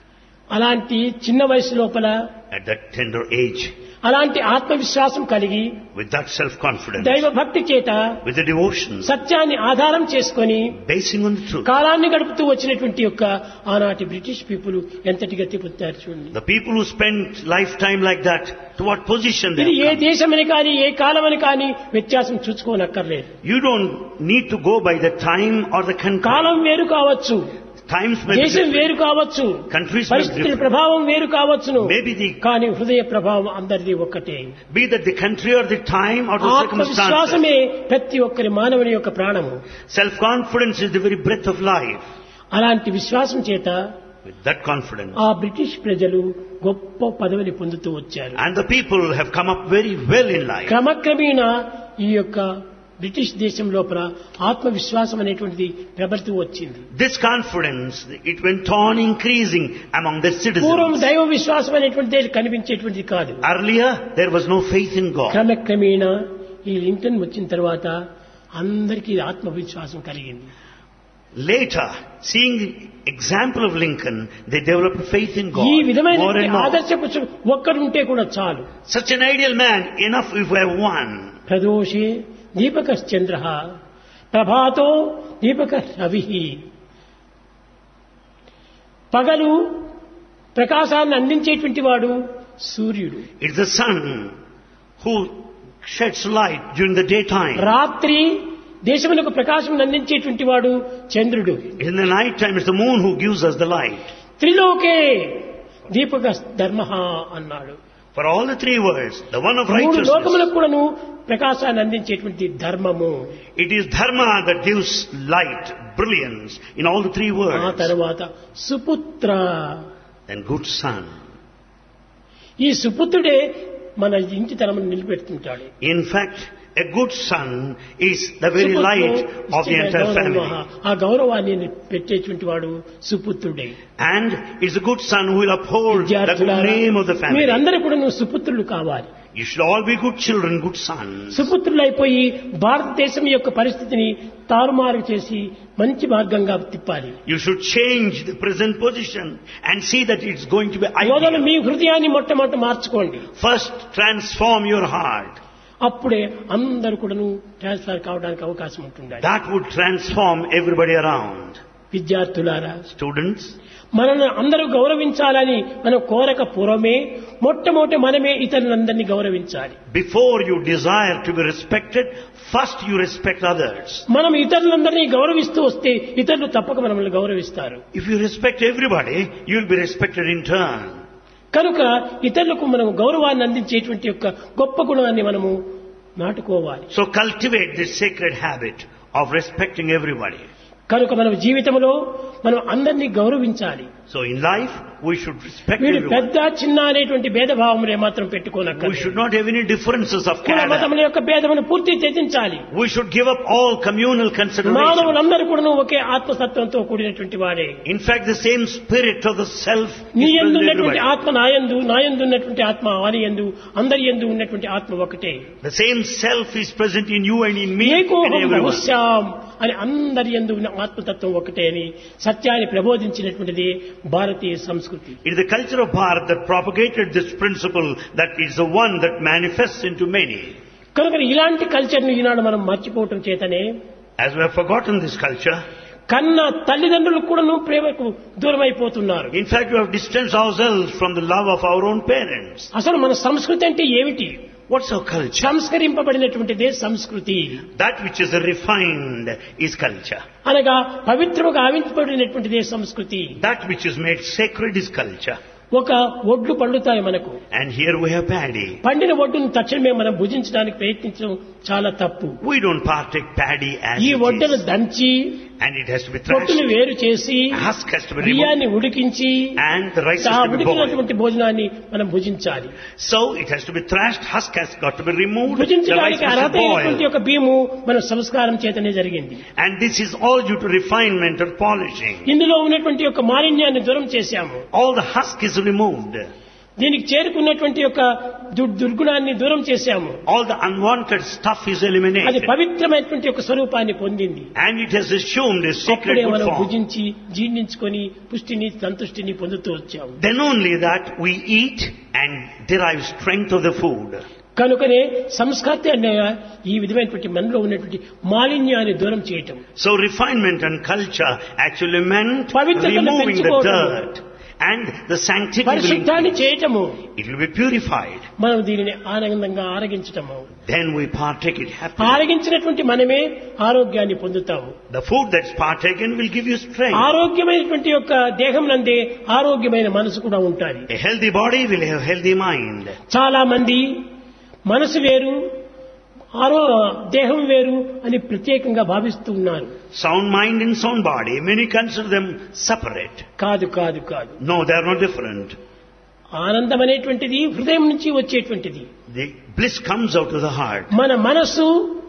అలాంటి చిన్న వయసు లోపల at that tender age, అలాంటి ఆత్మవిశ్వాసం కలిగి with that self-confidence, దైవ భక్తి చేత with the devotion, సత్యాన్ని ఆధారం చేసుకొని basing on the truth. కాలాన్ని గడుపుతూ వచ్చినటువంటి యొక్క ఆనాటి బ్రిటిష్ పీపుల్ ఎంతటి గతి పొందారు చూడండి The people who spent lifetime like that, to what position they ఇది ఏ have come. దేశమని కానీ ఏ కాలమని కానీ వ్యత్యాసం చూసుకోనక్కర్లేదు You don't need to go by the time or the country. కాలం వేరు కావచ్చు Times may be దేశం different. వేరు కావచ్చు Countries may be పరిస్థితుల different. ప్రభావం వేరు కావచ్చును Maybe the, కానీ హృదయ ప్రభావం అందరిది ఒక్కటే be that the country or the time or the circumstances. ఆత్మవిశ్వాసమే ప్రతి ఒక్కరి మానవుని యొక్క ప్రాణము Self-confidence is the very breath of life. అలాంటి విశ్వాసం చేత With that confidence. ఆ బ్రిటిష్ ప్రజలు గొప్ప పదవిని పొందుతూ వచ్చారు And the people have come up very well in life. క్రమక్రమేణా ఈ యొక్క బ్రిటిష్ దేశం లోపల ఆత్మవిశ్వాసం అనేటువంటిది ప్రబలుతూ వచ్చింది This confidence, it went on increasing among the పూర్వం citizens. దైవ విశ్వాసం అనేటువంటిది కనిపించేటువంటిది కాదు Earlier, there was no faith in God. క్రమక్రమేణా ఈ లింకన్ వచ్చిన తర్వాత అందరికీ ఆత్మవిశ్వాసం కలిగింది Later, seeing the example of Lincoln, they developed faith in God ఈ more విధమైన and more. ఆదర్శపు చు- ఒక్కడుంటే కూడా చాలు Such an ideal man, enough if we have one. ప్రదోషే దీపకశ్చంద్ర ప్రభాతో దీపక Ravi పగలు ప్రకాశాన్ని అందించేటువంటి వాడు సూర్యుడు It's the sun who sheds light during the daytime. రాత్రి దేశమునకు ప్రకాశం అందించేటువంటి వాడు చంద్రుడు In the night time, it's the moon who gives us the light. త్రిలోకే దీపక ధర్మ అన్నాడు For all the three words, the one of మూడు righteousness, లోకములకు కూడాను ప్రకాశాన్ని అందించేటువంటి ధర్మము it is dharma that gives light, brilliance in all the three ఆ words. తర్వాత సుపుత్ర Then good son. ఈ సుపుత్రుడే మన ఇంటి తనమును నిలబెడుతుంటాడు In fact, a good son is the very light of the entire family. ఆ గౌరవాన్ని పెట్టేటువంటి వాడు సుపుత్రుడే And it's a good son who will uphold the good విద్యార్థులారా name of the family. మీరందరూ కూడా నువ్వు సుపుత్రులు కావాలి You should all be good children, good sons. సుపుత్రులైపోయి భారతదేశం యొక్క పరిస్థితిని తారుమారు చేసి మంచి మార్గంగా తిప్పాలి You should change the present position and see that it's going to be మొదలు ideal. మీ హృదయాన్ని మొట్టమొదటి మార్చుకోండి First, transform your heart. అప్పుడే అందరూ కూడాను ట్రాన్స్ఫర్ కావడానికి అవకాశం ఉంటుంది That would transform everybody around. విద్యార్థులారా Students, మనల్ని అందరూ గౌరవించాలని మనం కోరక పూర్వమే మొట్టమొదటి మనమే ఇతరులందరినీ గౌరవించాలి before you desire to be respected, first you respect others. మనం ఇతరులందరినీ గౌరవిస్తూ వస్తే ఇతరులు తప్పక మనల్ని గౌరవిస్తారు If you respect everybody, you will be respected in turn. కనుక ఇతరులకు మనం గౌరవాన్ని అందించేటువంటి యొక్క గొప్ప గుణాన్ని మనము నాటుకోవాలి So cultivate this sacred habit of respecting everybody. కనుక మనం జీవితంలో మనం అందరినీ గౌరవించాలి So in life, we should respect వీడు everyone. పెద్ద చిన్న అనేటువంటి భేదభావం ఏమాత్రం We పెట్టుకోనక్కర్లేదు should not have any differences of కుల character. మతముల యొక్క భేదమును పూర్తి త్యజించాలి We should give up all communal considerations. మానవులందరూ కూడా ఒకే ఆత్మతత్వంతో కూడినటువంటి వాడే In fact, the same spirit of the self నీ is ఎందు present in ఉన్నటువంటి everybody. ఆత్మ నాయందు నాయందు ఉన్నటువంటి ఆత్మ వాని ఎందు అందరి ఎందు ఉన్నటువంటి ఆత్మ ఒకటే The same self is present in you and in me and ఏకోహం everyone. బహుశ్యాం అని అందరి ఎందు ఉన్న ఆత్మతత్వం ఒకటే అని సత్యాన్ని ప్రబోధించినటువంటిది భారతీయ సంస్కృతి It is the culture of Bharat that propagated this principle that is the one that manifests into many. కనుక ఇలాంటి కల్చర్ని ఈనాడు మనం మర్చిపోవటం చేతనే As we have forgotten this culture, కన్న తల్లిదండ్రులు కూడాను ప్రేమకు దూరమైపోతున్నారు in fact, we have distanced ourselves from the love of our own parents. అసలు మన సంస్కృతి అంటే ఏమిటి What's our culture? సంస్కరింపబడినటువంటిదే సంస్కృతి That which is refined is culture. అనగా పవిత్రముగా ఆవించబడినటువంటిదే సంస్కృతి That which is made sacred is culture. ఒక ఒడ్లు పండుతాయి మనకు And here we have paddy. పండిన ఒడ్డును తక్షణమే మనం భుజించడానికి ప్రయత్నించడం చాలా తప్పు We don't partake paddy as ఈ it ఒడ్డును is. దంచి And it has to be పొట్టును thrashed. వేరు చేసి Husk has to be removed. బియ్యాన్ని ఉడికించి And the rice ఆ has to be boiled. ఉడికినటువంటి భోజనాన్ని మనం భుజించాలి So it has to be thrashed, husk has got to be removed, the rice భుజించడానికి has to అర్హత అయినటువంటి boil. యొక్క బియ్యము మన సంస్కారం చేతనే జరిగింది And this is all due to refinement and polishing. ఇందులో ఉన్నటువంటి యొక్క మాలిన్యాన్ని దూరం చేశాము All the husk is removed. దీనికి చేరుకున్నటువంటి యొక్క దు- దుర్గుణాన్ని దూరం చేశాము All the unwanted stuff is అది eliminated. పవిత్రమైనటువంటి యొక్క స్వరూపాన్ని పొందింది And it has assumed a sacred అప్పుడే good మనం form. భుజించి జీర్ణించుకొని పుష్టిని సంతుష్టిని పొందుతూ వచ్చాము Then only that we eat and derive strength of the food. కనుకనే సంస్కృతి అనే ఈ విధమైనటువంటి మనలో ఉన్నటువంటి మాలిన్యాన్ని దూరం చేయటం So refinement and culture actually meant పవిత్రతను removing the పెంచుకోవడం. dirt and the sanctity will పరిశుద్ధాన్ని increase. చేయటము It will be purified. మనం దీనిని ఆనందంగా ఆరగించటము Then we partake it happily. ఆరగించినటువంటి మనమే ఆరోగ్యాన్ని పొందుతాము The food that's partaken will give you strength. ఆరోగ్యమైనటువంటి యొక్క దేహం నందే ఆరోగ్యమైన మనసు కూడా ఉంటుంది A healthy body will have healthy mind. చాలా మంది మనసు వేరు ఆరో దేహం వేరు అని ప్రత్యేకంగా భావిస్తూ ఉన్నారు Sound mind and sound body, many consider them separate. కాదు కాదు కాదు No, they are not different. ఆనందం అనేటువంటిది హృదయం నుంచి వచ్చేటువంటిది The bliss comes out of the heart. మన మనస్సు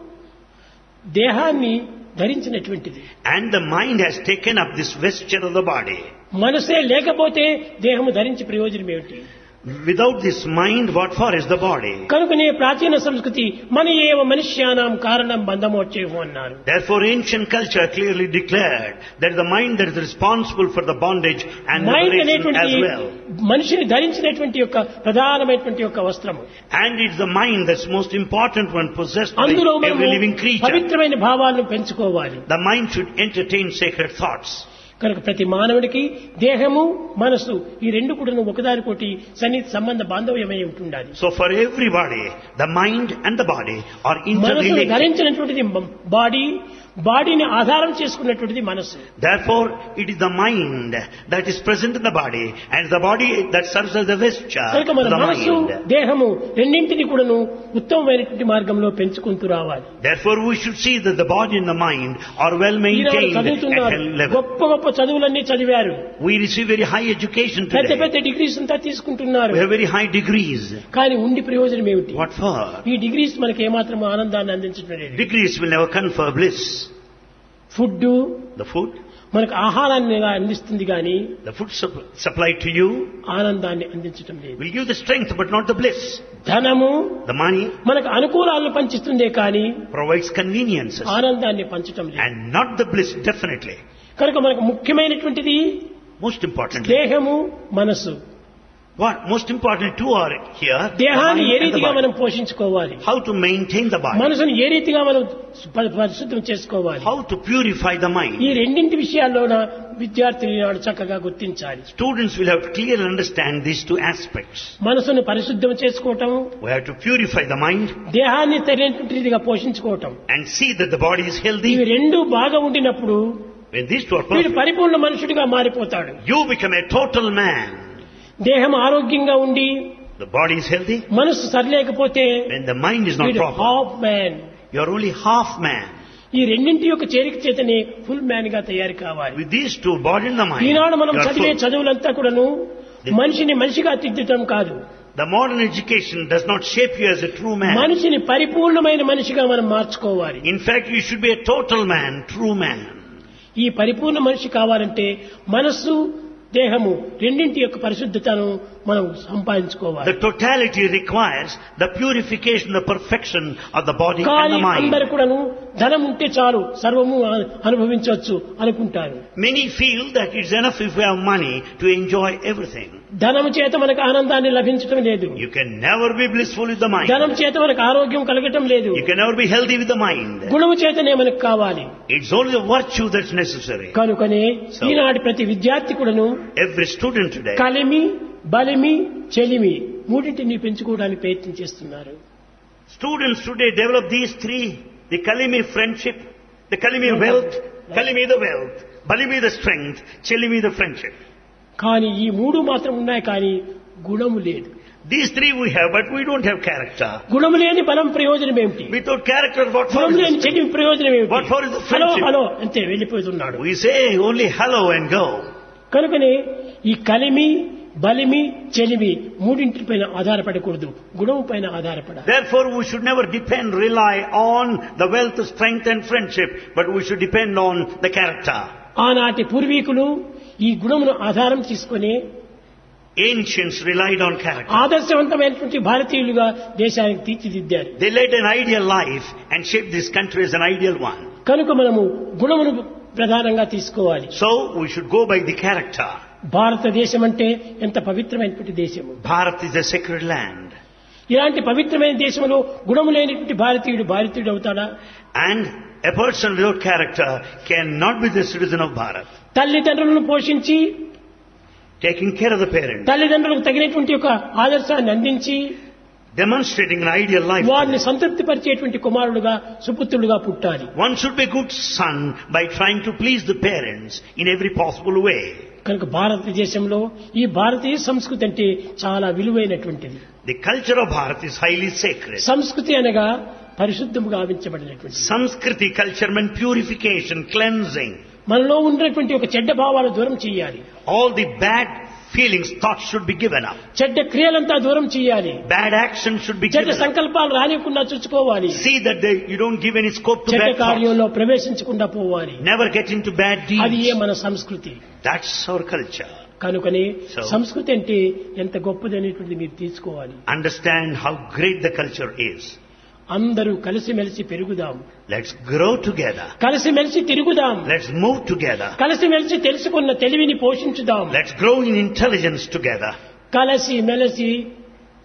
దేహాన్ని ధరించినటువంటిది And the mind has taken up this vesture of the body. మనసే లేకపోతే దేహము ధరించి ప్రయోజనం ఏమిటి Without this mind, what for is the body? కనుకనే ప్రాచీన సంస్కృతి మన ఏవ మనుష్యానాం కారణం బంధమోక్షేమో అన్నారు Therefore, ancient culture clearly declared that the mind that is responsible for the bondage and mind liberation అనేటువంటి as well. మనిషిని ధరించినటువంటి యొక్క ప్రధానమైనటువంటి యొక్క వస్త్రము And it's the mind that's most important one possessed by అందులో every మనము living creature. పవిత్రమైన భావాలను పెంచుకోవాలి The mind should entertain sacred thoughts. కనుక ప్రతి మానవుడికి దేహము మనసు ఈ రెండు కూడా ఒకదానికోటి సన్నిహిత సంబంధ బాంధవ్యమై ఉంటుండాలి So for everybody, the mind and the body are మనసును interrelated. ధరించినటువంటిది బాడీ బాడీని ఆధారం చేసుకున్నటువంటిది మనసు Therefore, it is the mind that is present in the body and the body that serves as the vesture కనుక to మన the మనసు mind. దేహము రెండింటిని కూడాను ఉత్తమమైనటువంటి మార్గంలో పెంచుకుంటూ రావాలి Therefore, we should see that the body and the mind are well Eenadu maintained at చదువుతున్నారు health level. గొప్ప గొప్ప చదువులన్నీ చదివారు We receive very high education పెద్ద today. పెద్ద డిగ్రీస్ అంతా తీసుకుంటున్నారు We have very high degrees. కానీ ఉండి ప్రయోజనం ఏమిటి What for? ఈ డిగ్రీస్ మనకి ఏమాత్రం ఆనందాన్ని అందించడం లేదు Degrees will never confer bliss. Food The food, మనకు ఆహారాన్ని అందిస్తుంది కానీ the food supp- supplied to you ఆనందాన్ని అందించడం లేదు will give the strength but not the bliss. ధనము The money మనకు అనుకూలాలను పంచిస్తుందే కానీ provides conveniences ఆనందాన్ని పంచటం లేదు and not the bliss definitely. కనుక మనకు ముఖ్యమైనటువంటిది Most importantly, దేహము మనసు what most important two are here, the దేహాన్ని mind ఏ and the రీతిగా body. మనం పోషించుకోవాలి How to maintain the body, మనసును ఏ రీతిగా మనం ప- పరిశుద్ధం చేసుకోవాలి how to purify the ఈ mind. రెండింటి విషయాల్లోన విద్యార్థులు ఈనాడు చక్కగా గుర్తించాలి Students will have to clearly understand these two aspects. మనసును పరిశుద్ధం చేసుకోవటం We have to purify the mind దేహాన్ని తగినటువంటి రీతిగా పోషించుకోవటం and see that the body is ఇవి healthy. రెండు బాగా ఉండినప్పుడు When these two are వీడు perfect, పరిపూర్ణ మనుషుడిగా మారిపోతాడు you become a total man. దేహం ఆరోగ్యంగా ఉండి The body is healthy. మనసు సరిలేకపోతే When the mind is not వీడు proper, half man you are only half man. ఈ రెండింటి యొక్క చేరిక చేతనే ఫుల్ మ్యాన్ గా తయారు కావాలి With these two, body and the mind, ఈనాడు మనం you are చదివే full. చదువులంతా కూడాను మనిషిని మనిషిగా తిద్దటం కాదు The modern education does not shape you as a true man. మనిషిని పరిపూర్ణమైన మనిషిగా మనం మార్చుకోవాలి In fact, you should be a total man, true man. ఈ పరిపూర్ణ మనిషి కావాలంటే మనస్సు దేహము రెండింటి యొక్క పరిశుద్ధతను మనం సంపాదించుకోవాలి The totality requires the purification, the perfection of the body and కానీ the mind. అందరు కూడాను ధనం ఉంటే చాలు సర్వము అ- అనుభవించవచ్చు అనుకుంటారు Many feel that it's enough if we have money to enjoy everything. ధనము చేత మనకు ఆనందాన్ని లభించడం లేదు You can never be blissful with the mind. ధనం చేత మనకు ఆరోగ్యం కలగటం లేదు You can never be healthy with the mind. గుణము చేతనే మనకు కావాలి It's only the virtue that's necessary. కనుకనే So- ఈనాటి ప్రతి విద్యార్థి కూడాను Every student today, కలిమి బలిమి చెలిమి మూడింటిని పెంచుకోవడానికి ప్రయత్నం చేస్తున్నారు students today develop these three, the Kalimi friendship, the Kalimi wealth, Kalimi the wealth, Balimi the strength, Chelimi the friendship. కానీ ఈ మూడు మాత్రం ఉన్నాయి కానీ గుణము లేదు These three we have, but we don't have character. గుణము లేని బలం ప్రయోజనం ఏమిటి Without character, what for? గుణం is లేని this? చెల్లి ప్రయోజనం What for is ఏమిటి the హలో friendship? హలో అంతే వెళ్ళిపోతున్నాడు We say only hello and go. కనుకనే ఈ కలిమి బలిమి చెలిమి మూడింటిపైన ఆధారపడకూడదు గుణం పైన ఆధారపడాలి Therefore, we should never depend, rely on the wealth, strength and friendship, but we should depend on the character. ఆనాటి పూర్వీకులు ఈ గుణమును ఆధారం తీసుకొని Ancients relied on character. ఆదర్శవంతమైనటువంటి భారతీయులుగా దేశానికి తీర్చిదిద్దారు They led an ideal life and shaped this country as an ideal one. కనుక మనము గుణమును ప్రధానంగా తీసుకోవాలి So, we should go by the character. భారతదేశం అంటే ఎంత పవిత్రమైనటువంటి దేశము Bharat is a sacred land. ఇలాంటి పవిత్రమైన దేశంలో గుణము లేనటువంటి భారతీయుడు భారతీయుడు అవుతాడా And a person without character cannot be the citizen of Bharat. తల్లిదండ్రులను పోషించి Taking care of the parents, తల్లిదండ్రులకు తగినటువంటి ఒక ఆదర్శాన్ని అందించి demonstrating an ideal life. వారిని సంతృప్తిపరిచేటువంటి కుమారుడుగా సుపుత్రుడుగా పుట్టాలి One should be a good son by trying to please the parents in every possible way. కనుక భారతదేశంలో ఈ భారతీయ సంస్కృతి అంటే చాలా విలువైనటువంటిది The culture of Bharat is highly sacred. సంస్కృతి అనగా పరిశుద్ధము గావించబడినటువంటి Samskriti culture meant purification, cleansing. మనలో ఉన్నటువంటి ఒక చెడ్డ భావాలు దూరం చేయాలి All the bad feelings, thoughts should be given up. చెడ్డ క్రియలంతా దూరం చేయాలి Bad actions should be చెడ్డ given up. సంకల్పాలు రానివ్వకుండా చూసుకోవాలి See that they, you don't give any scope to చెడ్డ bad thoughts. కార్యంలో ప్రవేశించకుండా పోవాలి Never get into bad అది ఏ deeds. మన సంస్కృతి That's our culture. కనుకనే So- సంస్కృతి అంటే ఎంత గొప్పది అనేటువంటిది మీరు తీసుకోవాలి Understand how great the culture is. అందరూ కలిసిమెలిసి పెరుగుదాం Let's grow together. కలిసిమెలిసి తిరుగుదాం Let's move together. కలిసిమెలిసి తెలుసుకున్న తెలివిని పోషించుదాం Let's grow in intelligence together. కలిసి మెలిసి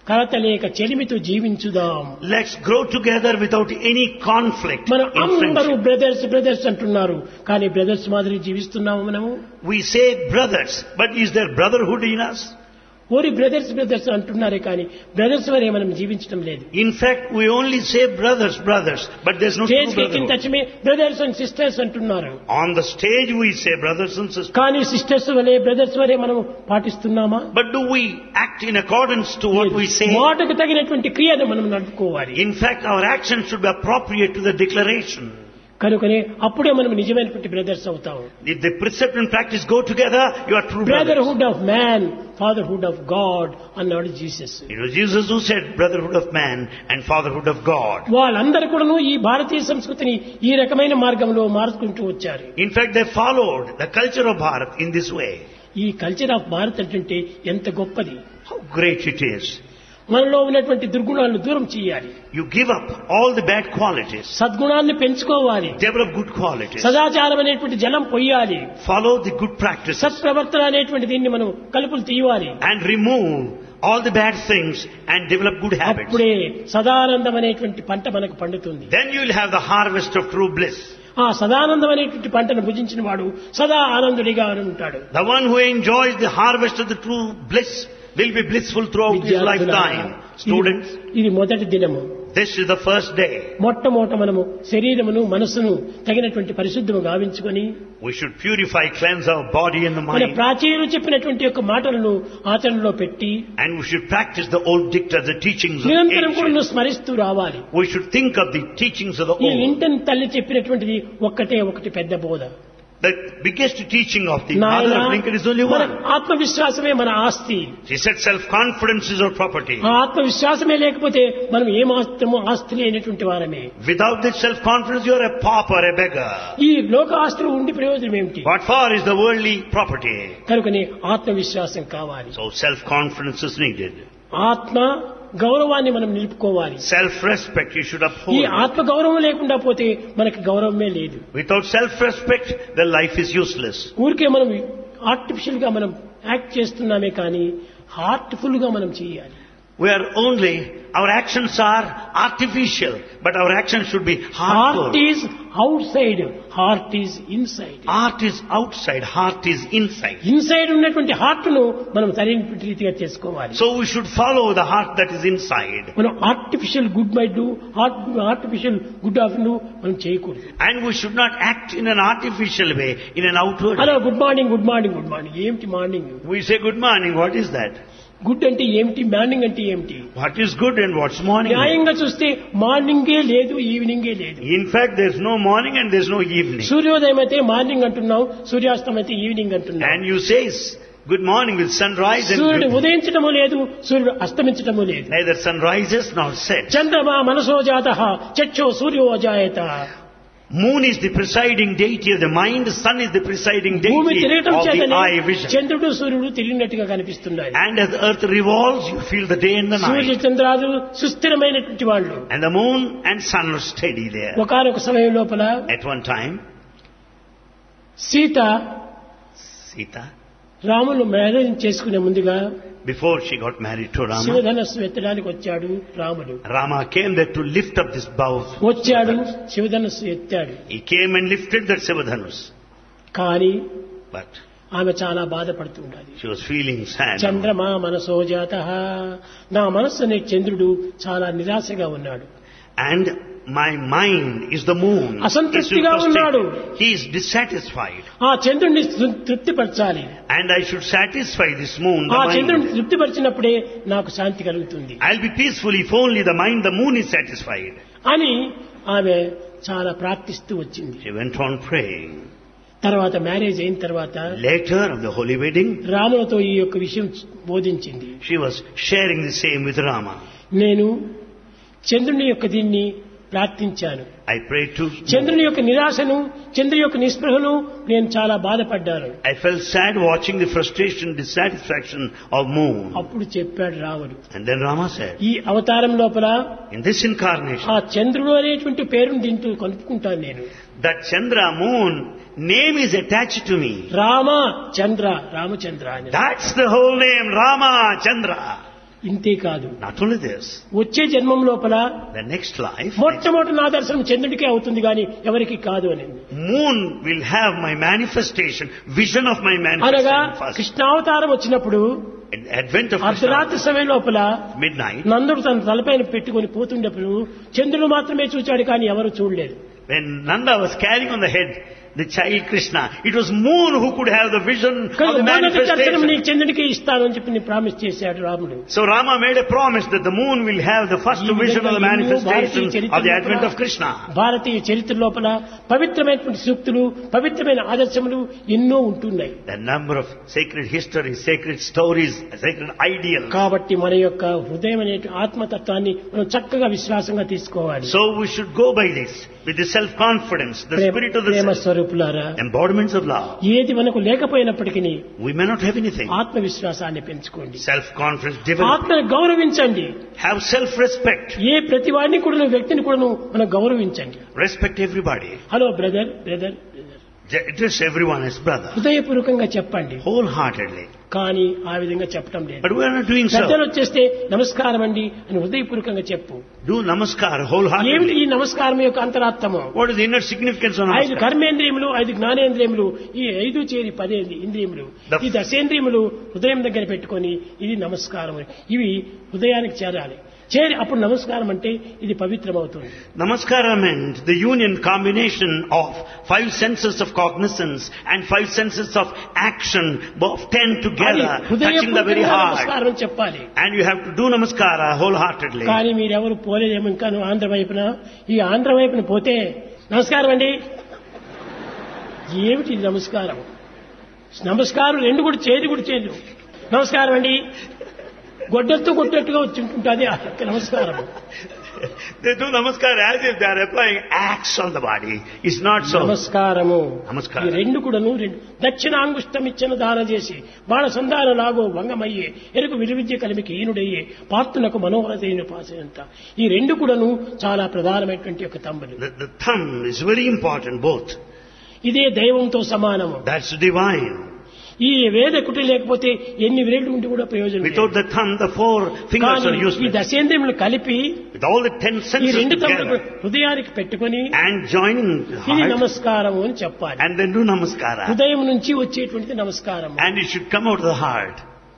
కలతలేక చెలిమితో జీవించుదాం Let's grow together without any conflict మనం in అందరూ friendship. బ్రదర్స్ బ్రదర్స్ అంటున్నారు కానీ బ్రదర్స్ మాదిరి జీవిస్తున్నాము మనము We say brothers, but is there brotherhood in us? ఓరి బ్రదర్స్ బ్రదర్స్ అంటున్నారే కానీ బ్రదర్స్ వరే మనం జీవించడం లేదు In fact, we only say brothers, brothers, but there's no true stage ఎక్కిన brotherhood. తచ్చమే బ్రదర్స్ అండ్ సిస్టర్స్ అంటున్నారు On the stage we say brothers and sisters. కానీ సిస్టర్స్ వలె బ్రదర్స్ వలె మనం పాటిస్తున్నామా But do we act in accordance to what we say? మాటకు తగినటువంటి క్రియను మనం నడుపుకోవాలి In fact, our actions should be appropriate to the declaration. కనుకనే అప్పుడే మనం నిజమైనటువంటి బ్రదర్స్ అవుతాము If the precept and practice go together, you are true brothers. Brotherhood of man fatherhood of God అన్నాడు Jesus It was Jesus who said brotherhood of man and fatherhood of God. వాళ్ళందరూ కూడాను ఈ భారతీయ సంస్కృతిని ఈ రకమైన మార్గంలో మార్చుకుంటూ వచ్చారు In fact, they followed the culture of Bharat in this way. ఈ కల్చర్ ఆఫ్ భారత్ అంటే ఎంత గొప్పది How great it is. మనలో ఉన్నటువంటి దుర్గుణాలను దూరం చేయాలి You give up all the bad qualities, సద్గుణాన్ని పెంచుకోవాలి develop good qualities, సదాచారం అనేటువంటి జలం పొయ్యాలి follow the good practices, సత్ప్రవర్తన అనేటువంటి దీన్ని మనం కలుపులు తీయాలి and remove all the bad things and develop good habits. అప్పుడే సదానందం అనేటువంటి పంట మనకు పండుతుంది Then you will have the harvest of true bliss. ఆ సదానందం అనేటువంటి పంటను భుజించిన వాడు సదా ఆనందుడిగా ఉంటాడు The one who enjoys the harvest of the true bliss will be blissful throughout his విద్యార్థులారా, lifetime. Students, ఇది- ఇది మొదటి దినము this is the first day. మొట్టమొదట మనము శరీరమును మనసును తగినటువంటి పరిశుద్ధము గావించుకొని We should purify, cleanse our body and the మన mind. ప్రాచీనులు చెప్పినటువంటి యొక్క మాటలను ఆచరణలో పెట్టి And we should practice the old dicta, the teachings of నిరంతరం కూడా ancient. నువ్వు స్మరిస్తూ రావాలి We should think of the teachings of the ఈ old. ఇంటని తల్లి చెప్పినటువంటిది ఒక్కటే ఒకటి పెద్ద బోధ The biggest teaching of the mother నాయనా, of Lincoln is only మన one. ఆత్మవిశ్వాసమే మన ఆస్తి She said self-confidence is our property. ఆ ఆత్మవిశ్వాసమే లేకపోతే మనం ఏమాత్రము ఆస్తి లేనటువంటి వారమే Without this self-confidence, you are a pauper, a beggar. ఈ లోక ఆస్తులు ఉండి ప్రయోజనం ఏమిటి What for is the worldly property? కనుకనే ఆత్మవిశ్వాసం కావాలి So self-confidence is needed. ఆత్మ గౌరవాన్ని మనం నిలుపుకోవాలి Self-respect you should ఈ uphold. ఆత్మ గౌరవం లేకుండా పోతే మనకి గౌరవమే లేదు Without self-respect, the life is useless. ఊరికే మనం ఆర్టిఫిషియల్ గా మనం యాక్ట్ చేస్తున్నామే కానీ హార్ట్ఫుల్ గా మనం చేయాలి We are only, our actions are artificial, but our actions should be heart heartful. Is outside heart is inside Art is outside, heart is inside. Inside ఉన్నటువంటి heart ను మనం సరైన రీతిగా చేసుకోవాలి So we should follow the heart that is inside. మనం artificial good bye artificial good afternoon మనం చేయకూడదు And we should not act in an artificial way, in an outward hello way. Good morning good morning good morning ఏమిటి morning We say good morning, what is that? Good అంటే ఏమిటి morning అంటే ఏమిటి What is good and what's morning? న్యాయంగా చూస్తే మార్నింగే లేదు ఈవినింగే లేదు In fact, there's no morning and there's no evening. సూర్యోదయం అయితే మార్నింగ్ అంటున్నాం సూర్యాస్తం అయితే ఈవినింగ్ అంటున్నాం And you say s- good morning with sunrise and సూర్యుడు good- ఉదయించడము లేదు సూర్యుడు అస్తమించడము లేదు neither sun rises nor sets. చంద్రమా మనసో జాత చచ్చో సూర్యో అజాయత Moon is the presiding deity of the mind, sun is the presiding భూమి deity తిరగటం of the చేతనే eye vision. చంద్రుడు సూర్యుడు తిరిగినట్టుగా కనిపిస్తున్నాయి And as the earth revolves, you feel the day and the Surya night. చంద్రాలు సుస్థిరమైనటువంటి వాళ్ళు And the moon and sun are steady there. ఒకనొక సమయం లోపల At one time, Sita Sita, Ramulu marriage చేసుకునే ముందుగా before she got married to Rama, శివధనస్సు ఎత్తడానికి వచ్చాడు రాముడు Rama came there to lift up this bow. వచ్చాడు శివధనస్సు ఎత్తాడు He came and lifted that Sivadhanus. కానీ But ఆమె చాలా బాధపడుతుండాలి she was feeling sad. చంద్రమా మనసో జాత నా మనస్సు అనే చంద్రుడు చాలా నిరాశగా ఉన్నాడు And my mind is the moon. He's అసంతృప్తిగా ఉన్నాడు. frustrated. He is dissatisfied. ఆ చంద్రుడిని తృ- తృప్తిపరచాలి And I should satisfy this moon, ఆ the చంద్రుడిని mind. తృప్తిపరిచినప్పుడే నాకు శాంతి కలుగుతుంది I'll be peaceful if only the mind, the moon is satisfied. అని ఆమె చాలా ప్రార్థిస్తూ వచ్చింది She went on praying. తర్వాత మ్యారేజ్ అయిన తర్వాత Later, on the holy wedding, రాములతో ఈ యొక్క విషయం బోధించింది she was sharing the same with Rama. నేను చంద్రుని యొక్క దీన్ని ప్రార్థించాను I prayed to చంద్రుని యొక్క నిరాశను చంద్రుని యొక్క నిస్పృహను నేను చాలా బాధపడ్డాను I felt sad watching the frustration, dissatisfaction of moon. అప్పుడు చెప్పాడు రాముడు And then Rama said, ఈ అవతారం లోపల in this incarnation, ఆ చంద్రుడు అనేటువంటి పేరును దీంట్లో కలుపుకుంటాను నేను that Chandra, moon, name is attached to me. Rama చంద్ర రామచంద్ర అని That's the whole name, Rama Chandra. ఇంతే కాదు Not only this, వచ్చే జన్మం లోపల the next life, మొట్టమొదటి నా దర్శనం చంద్రుడికే అవుతుంది కానీ ఎవరికి కాదు అని moon will have my manifestation, vision of my అనగా manifestation first. కృష్ణావతారం వచ్చినప్పుడు At Advent of Krishna, అర్ధరాత్రి సమయం లోపల midnight, నందుడు తన తలపైన పెట్టుకొని పోతుండప్పుడు చంద్రుడు మాత్రమే చూచాడు కానీ ఎవరు చూడలేదు when Nanda was carrying on the head the child Krishna, it was moon who could have the vision of కనుక the మొదటి దర్శనం నీ manifestation. చంద్రుడికి ఇస్తాను అని చెప్పి నీ ప్రామిస్ చేశాడు రాముడు So Rama made a promise that the moon will have the first ఈ vision of the విధంగా ఎన్నో భారతీయ manifestation చరిత్ర of the advent లోపల, of Krishna. భారతీయ చరిత్ర లోపల పవిత్రమైనటువంటి సూక్తులు పవిత్రమైన ఆదర్శములు ఎన్నో ఉంటున్నాయి The number of sacred histories, sacred stories, sacred ideals. కాబట్టి మన యొక్క హృదయం అనే ఆత్మతత్వాన్ని మనం చక్కగా విశ్వాసంగా తీసుకోవాలి So we should go by this with the self-confidence, the Prema spirit of the Prema self, స్వరూపులారా embodiments of love. ఏది మనకు లేకపోయినప్పటికీ We may not have anything. ఆత్మవిశ్వాసాన్ని పెంచుకోండి Self-confidence, develop. ఆత్మను గౌరవించండి Have self-respect. ఏ ప్రతి వాడిని కూడా వ్యక్తిని కూడా మనం గౌరవించండి Respect everybody. Hello brother brother brother Address everyone as brother. హృదయపూర్వకంగా చెప్పండి Wholeheartedly. కానీ ఆ విధంగా చెప్పడం లేదు But we are not doing పెద్దలు so. వచ్చేస్తే నమస్కారం అండి అని హృదయపూర్వకంగా చెప్పు Do namaskar ఏమిటి wholeheartedly. ఈ నమస్కారం యొక్క అంతరార్థము What is the inner significance of ఐదు namaskar? కర్మేంద్రియములు ఐదు జ్ఞానేంద్రియములు ఈ ఐదు చేరి పదే ఇంద్రియములు The- ఈ దశేంద్రియములు హృదయం దగ్గర పెట్టుకొని ఇది నమస్కారం ఇవి హృదయానికి చేరాలి చేరి అప్పుడు నమస్కారం అంటే ఇది పవిత్రమవుతుంది Namaskara meant the union combination of five senses of cognizance and five senses of action, both ten అది together, touching the very హృదయపూర్వకంగా heart. నమస్కారం చెప్పాలి And you have to do namaskara wholeheartedly. కానీ మీరెవరు పోలేదేమో ఇంకా ఆంధ్ర వైపున ఈ ఆంధ్ర వైపున పోతే నమస్కారం అండి ఏమిటి ఇది నమస్కారం నమస్కారం రెండు కూడా చేతి కూడా చేయదు నమస్కారం అండి గొడ్డలతో కొట్టినట్టుగా వచ్చి ఉంటుంది ఆ యొక్క నమస్కారం They do namaskara as if they are applying acts on the body. It's not so. నమస్కారము నమస్కారం. ఈ రెండు కూడాను రెండు దక్షిణాంగుష్టం ఇచ్చిన దాన చేసి బాణ సంధాన లాగో వంగమయ్యే ఎరుకు విలువిద్య కలిమికి ఈనుడయ్యే పాత్రునకు మనోహరతైన పాసనంత ఈ రెండు కూడాను చాలా ప్రధానమైనటువంటి ఒక తమ్ములు The, the thumb is very important, both. ఇదే దైవంతో సమానము That's divine. ఈ వేద కుటి లేకపోతే ఎన్ని వేళ్ళు ఉండి కూడా ప్రయోజనం లేదు. Without the thumb, the four fingers are కానీ ఈ useless. దశేంద్రియములు కలిపి With all the ten ఈ senses రెండు తమ్ములు together హృదయానికి పెట్టుకొని and joining the ఇది heart నమస్కారము అని చెప్పాలి and then do namaskara. హృదయం నుంచి వచ్చేటువంటి నమస్కారం And it should come out of the heart.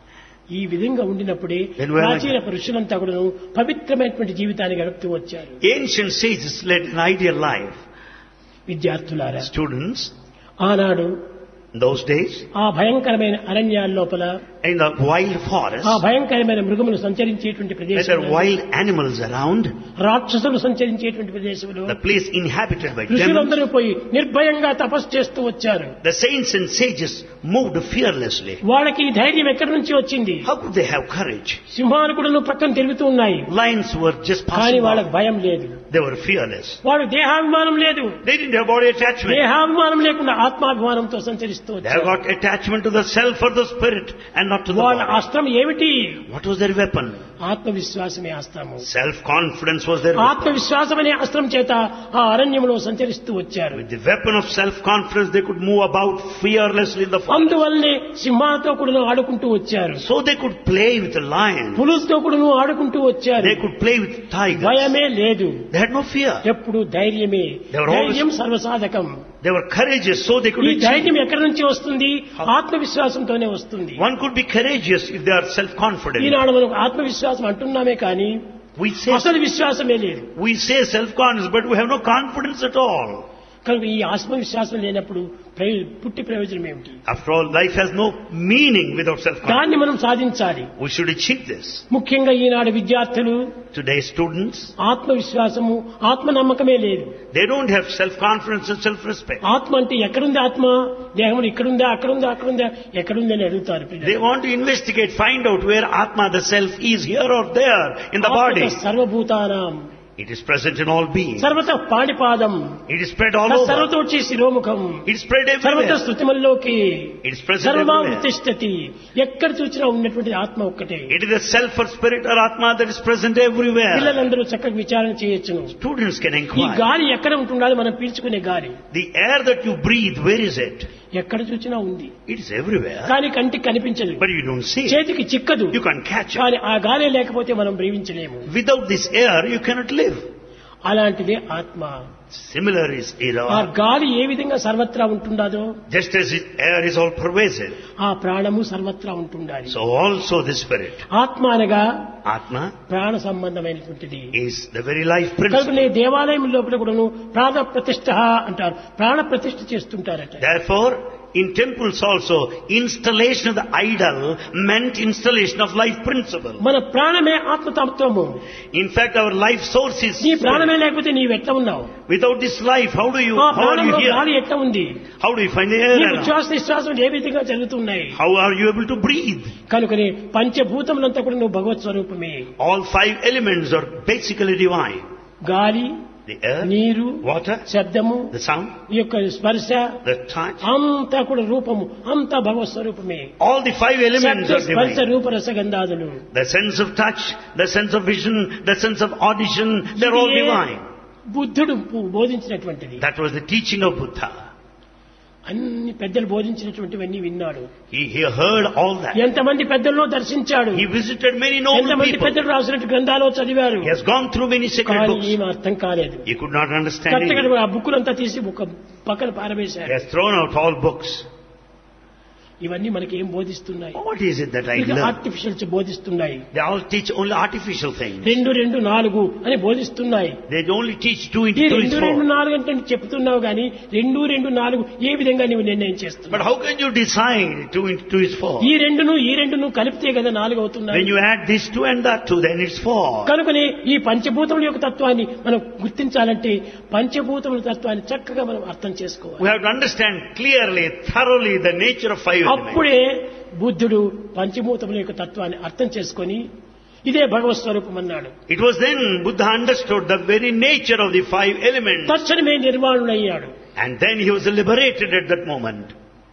ఈ విధంగా ఉండినప్పుడే Then we are like ప్రాచీన పురుషులంతా కూడా పవిత్రమైనటువంటి జీవితాన్ని గడుపుతూ వచ్చారు Ancient sages led an ideal life. విద్యార్థులారా Students, ఆనాడు in those days, ఆ భయంకరమైన అరణ్యాల లోపల in the wild forest, ఆ భయంకరమైన మృగములు సంచరించేటువంటి there are ప్రదేశంలో wild animals around, రాక్షసులు సంచరించేటువంటి ప్రదేశంలో the place inhabited by demons. ఋషులందరూ పోయి నిర్భయంగా తపస్సు చేస్తూ వచ్చారు The saints and sages moved fearlessly. వాళ్ళకి ఈ ధైర్యం ఎక్కడి నుంచి వచ్చింది How could they have courage? సింహాలు కూడా పక్కన తిరుగుతూ ఉన్నాయి Lions were just కానీ passing వాళ్ళకి by. భయం లేదు They were fearless. వాడు దేహాభిమానం లేదు They didn't have body attachment. దేహాభిమానం లేకుండా ఆత్మాభిమానంతో సంచరిస్తూ They have వచ్చారు got attachment to the self or the spirit and not to the వాళ్ళ body. అస్త్రం ఏమిటి What was their weapon? ఆత్మవిశ్వాసమే అస్త్రము Self-confidence was their weapon. ఆత్మవిశ్వాసం అనే అస్త్రం చేత ఆ అరణ్యంలో సంచరిస్తూ వచ్చారు With the weapon of self-confidence, they could move about fearlessly in the forest. అందువల్లనే సింహాలతో కూడా ఆడుకుంటూ వచ్చారు So they could play with the lion. పులుసుతో కూడా ఆడుకుంటూ వచ్చారు They could play with tigers. భయమే లేదు They had no fear. ఎప్పుడు ధైర్యమే They were always- ధైర్యం సర్వసాధకం They were courageous, so they could ఈ achieve. ధైర్యం ఎక్కడి నుంచి వస్తుంది ఆత్మవిశ్వాసంతోనే వస్తుంది One could be courageous if they are self-confident. ఈనాడు మనం ఆత్మవిశ్వాసం అంటున్నామే కానీ We say, అసలు విశ్వాసమే లేదు we say self-confidence, but we have no confidence at all. కనుక ఈ ఆత్మవిశ్వాసం లేనప్పుడు ప్రయో- పుట్టి ప్రయోజనం ఏమిటి After all, life has no meaning without self-confidence. దాన్ని మనం సాధించాలి We should achieve this. ముఖ్యంగా ఈనాడు విద్యార్థులు Today's students, ఆత్మవిశ్వాసము ఆత్మ నమ్మకమే లేదు they don't have self-confidence and self-respect. ఆత్మ అంటే ఎక్కడుంది ఆత్మ దేహం ఇక్కడుందా అక్కడుందా అక్కడుందా ఎక్కడుంది అని అడుగుతారు పిల్లలు. They want to investigate, find out where Atma, the self, is here or there in the body. ఆత్మత సర్వభూతానాం It is present in all beings. సర్వత పాణిపాదం It is spread all over. సర్వతోచి శిరోముఖం It is spread సర్వత everywhere. స్థుతిమల్లోకి It is present సర్వమా everywhere. ఉత్తిష్టతి ఎక్కడ చూసినా ఉన్నటువంటి ఆత్మ ఒక్కటే It is the self or spirit or Atma that is present everywhere. పిల్లలందరూ చక్కగా విచారణ చేయొచ్చును Students can ఈ inquire. గాలి ఎక్కడ ఉంటుండాలి మనం పీల్చుకునే గాలి The air that you breathe, where is it? ఎక్కడ చూసినా ఉంది It is everywhere, కానీ కంటికి కనిపించదు but you don't see it. చేతికి చిక్కదు You can't catch it. కానీ ఆ గాలి లేకపోతే మనం బ్రీవించలేము Without this air, you cannot live. అలాంటిదే ఆత్మ Similar is ఆ era. గాలి ఏ విధంగా సర్వత్రా ఉంటుండాదో Just as it- air is all pervasive, ఆ ప్రాణము సర్వత్రా ఉంటుండాలి so also the spirit, ఆత్మ అనగా Atma, ప్రాణ సంబంధమైనటువంటిది is the very life principle. కనుకనే దేవాలయం లోపల కూడాను ప్రాణ ప్రతిష్ఠ అంటారు ప్రాణ ప్రతిష్ఠ చేస్తుంటారట Therefore, in temples also, installation of the idol meant installation of life principle. మన ప్రాణమే ఆత్మతత్వము In fact, our life source is నీ spirit. ప్రాణమే లేకపోతే నీవు ఎట్లా ఉన్నావు Without this life, how do you, ఆ how are you ప్రాణంలో here? గాలి ఎట్లా ఉంది How do you find the air నీ around? ఉచ్ఛ్వాస నిశ్వాసం ఏ విధంగా జరుగుతున్నాయి How are you able to breathe? కనుకనే పంచభూతములంతా కూడా నువ్వు భగవత్ స్వరూపమే All five elements are basically divine. గాలి The air, నీరు water, శబ్దము the sound, ఈ యొక్క స్పర్శ the touch. అంతా కూడా రూపము అంతా భగవత్ స్వరూపమే All the five elements శబ్ద are స్పర్శ divine. Roopa రసగంధాదులు The sense of touch, the sense of vision, the sense of audition, they're all ఇదే divine. బుద్ధుడు బోధించినటువంటిది That was the teaching of Buddha. అన్ని పెద్దలు బోధించినటువంటివన్నీ విన్నాడు He, he heard all that. ఎంతమంది పెద్దల్లో దర్శించాడు He visited many noble ఎంతమంది people. పెద్దలు రాసినట్టు గ్రంథాలు చదివారు He has gone through many sacred కానీ books. ఏం అర్థం కాలేదు He could not understand కరెక్ట్గా it. ఆ బుక్కులంతా తీసి ఒక పక్కన He పారవేశాడు has thrown out all books. ఇవన్నీ మనకి ఏం బోధిస్తున్నాయి What is it that I ఇది learned? ఆర్టిఫిషియల్స్ బోధిస్తున్నాయి They all teach only artificial things. రెండు రెండు నాలుగు అని బోధిస్తున్నాయి They only teach two ఈ into two is రెండు రెండు four. నాలుగు అంటే నువ్వు చెప్తున్నావు కానీ రెండు రెండు నాలుగు ఏ విధంగా నువ్వు నిర్ణయం But చేస్తున్నావు how can you decide two into two is four? ఈ రెండును ఈ రెండును కలిపితే కదా నాలుగు When అవుతున్నాయి you add this two and that two, then it's four. కనుకనే ఈ పంచభూతముల యొక్క తత్వాన్ని మనం గుర్తించాలంటే పంచభూతముల తత్వాన్ని చక్కగా మనం అర్థం చేసుకోవాలి We have to understand clearly, thoroughly the nature of five elements. అప్పుడే బుద్ధుడు పంచభూతముల యొక్క తత్వాన్ని అర్థం చేసుకొని ఇదే భగవత్ స్వరూపం అన్నాడు It was then Buddha understood the very nature of the five elements. తక్షణమే నిర్మాణుడయ్యాడు And then he was liberated at that moment.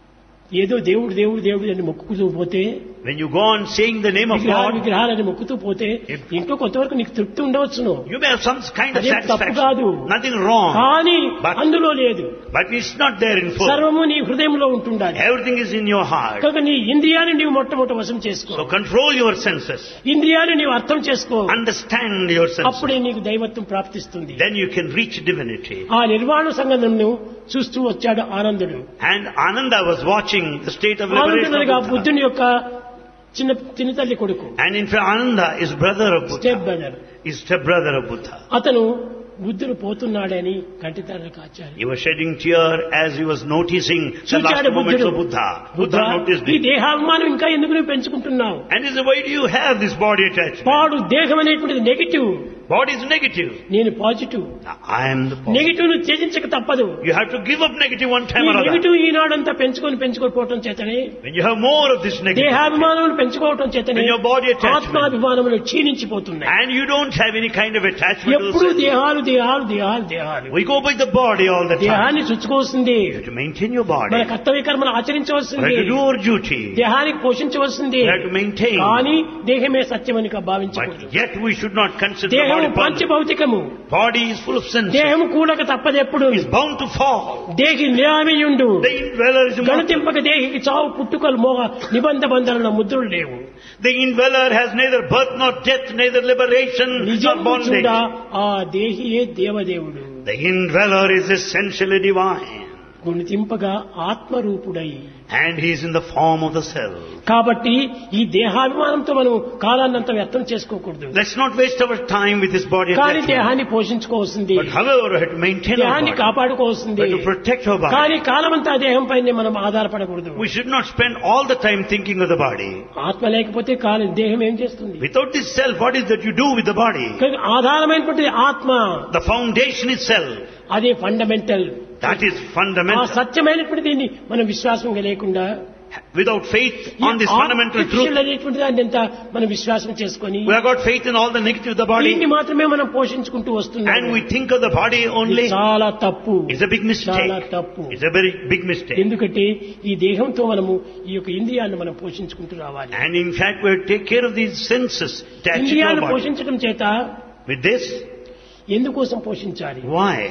ఏదో దేవుడు దేవుడు దేవుడు అని మొక్కుతూ పోతే When you go on saying the name of విగ్రహాలు God, విగ్రహాలని మొక్కుతూ పోతే ఇంట్లో కొంతవరకు నీకు తృప్తి ఉండవచ్చును you may have some kind of అదేం తప్పు కాదు. satisfaction. Nothing wrong. కానీ But- అందులో లేదు But it's not there in full. సర్వము నీ హృదయంలో ఉంటుండాలి Everything is in your heart. కనుక నీ ఇంద్రియాన్ని నీవు మొట్టమొదటి వశం చేసుకో So control your senses. ఇంద్రియాన్ని నీవు అర్థం చేసుకో Understand your senses. అప్పుడే నీకు దైవత్వం ప్రాప్తిస్తుంది Then you can reach divinity. ఆ నిర్వాణ సంగంను చూస్తూ వచ్చాడు ఆనందుడు And Ananda was watching the state of liberation ఆనందుడుగా of Buddha. బుద్ధుని యొక్క చిన్న చిన్న తల్లి కొడుకు And in fact, Ananda is brother of step Buddha. Brother Is stepbrother of Buddha. అతను బుద్ధుడు పోతున్నాడని కంటితడలు కాచాడు He was shedding tear as he was noticing the last చూచాడు moments బుద్ధుడు of Buddha. Buddha Buddha noticed ఈ it. దేహాభిమానం ఇంకా ఎందుకు నువ్వు పెంచుకుంటున్నావు And he said, why do you have this body attachment? పాడు దేహం అనేటువంటిది నెగిటివ్ Body is negative. నేను positive I am the positive. Negative ను త్యజించక తప్పదు You have to give up negative one ఈ time or other. నెగిటివ్ ఈనాడంతా పెంచుకొని పెంచుకొని పోవటం చేతనే When you have more of this negative, దేహాభిమానములు పెంచుకోవటం చేతనే When your body attachment- ఆత్మాభిమానములు క్షీణించిపోతున్నాయి and you don't have any kind of attachment to ఎప్పుడు the self. దేహాలు దేహాలు దేహాలు దేహాలు We go by the body all the time. దేహాన్ని చుచ్చుకోవాల్సింది You have to maintain your body. మన You కర్తవ్య కర్మను have ఆచరించవలసింది to do your duty. దేహానికి పోషించవలసింది You have to maintain. కానీ దేహమే సత్యమని But భావించకూడదు yet we should not consider the దేహము body permanent. పంచభౌతికము Body is full of senses. దేహము కూడక తప్పదెప్పుడు Is bound to fall. దేహి నిరామయుండు The indweller is immortal. గణతింపక దేహికి చావు పుట్టుకలు మోగ నిబంధ బంధనల ముద్రలు లేవు The indweller has neither birth nor death, neither liberation nor నిజము bondage. చూడ ఆ దేహియే దేవదేవుడు The indweller is essentially divine. గుణితింపగా ఆత్మరూపుడై And he is in the form of the self. కాబట్టి ఈ దేహాభిమానంతో మనం కాలాన్నంత వ్యర్థం చేసుకోకూడదు Let's not waste our time with this body కానీ attachment. దేహాన్ని పోషించుకోవాల్సింది But however, we have to maintain our దేహాన్ని body. కాపాడుకోవాల్సింది But to protect our body. కానీ కాలమంతా దేహం పైనే మనం ఆధారపడకూడదు We should not spend all the time thinking of the body. ఆత్మ లేకపోతే కాలం దేహం ఏం చేస్తుంది Without this self, what is that you do with the body? కనుక ఆధారమైనటువంటి ఆత్మ The foundation is self. అదే ఫండమెంటల్ That is ఆ fundamental. సత్యమైనటువంటి దీన్ని మనం విశ్వాసంగా లేకుండా Without faith on this fundamental truth, artificial అనేటువంటి దాన్ని ఎంత మనం విశ్వాసం చేసుకొని we have got faith in all the negative of the body, దీన్ని మాత్రమే మనం పోషించుకుంటూ వస్తున్నాం and we think of the body only. చాలా తప్పు It's a big చాలా mistake. తప్పు It's a very big mistake. ఎందుకంటే ఈ దేహంతో మనము ఈ యొక్క ఇంద్రియాన్ని మనం పోషించుకుంటూ రావాలి And in fact, we have to take care of these senses attached to our ఇంద్రియాన్ని body. పోషించడం చేత With this, ఎందుకోసం పోషించాలి why?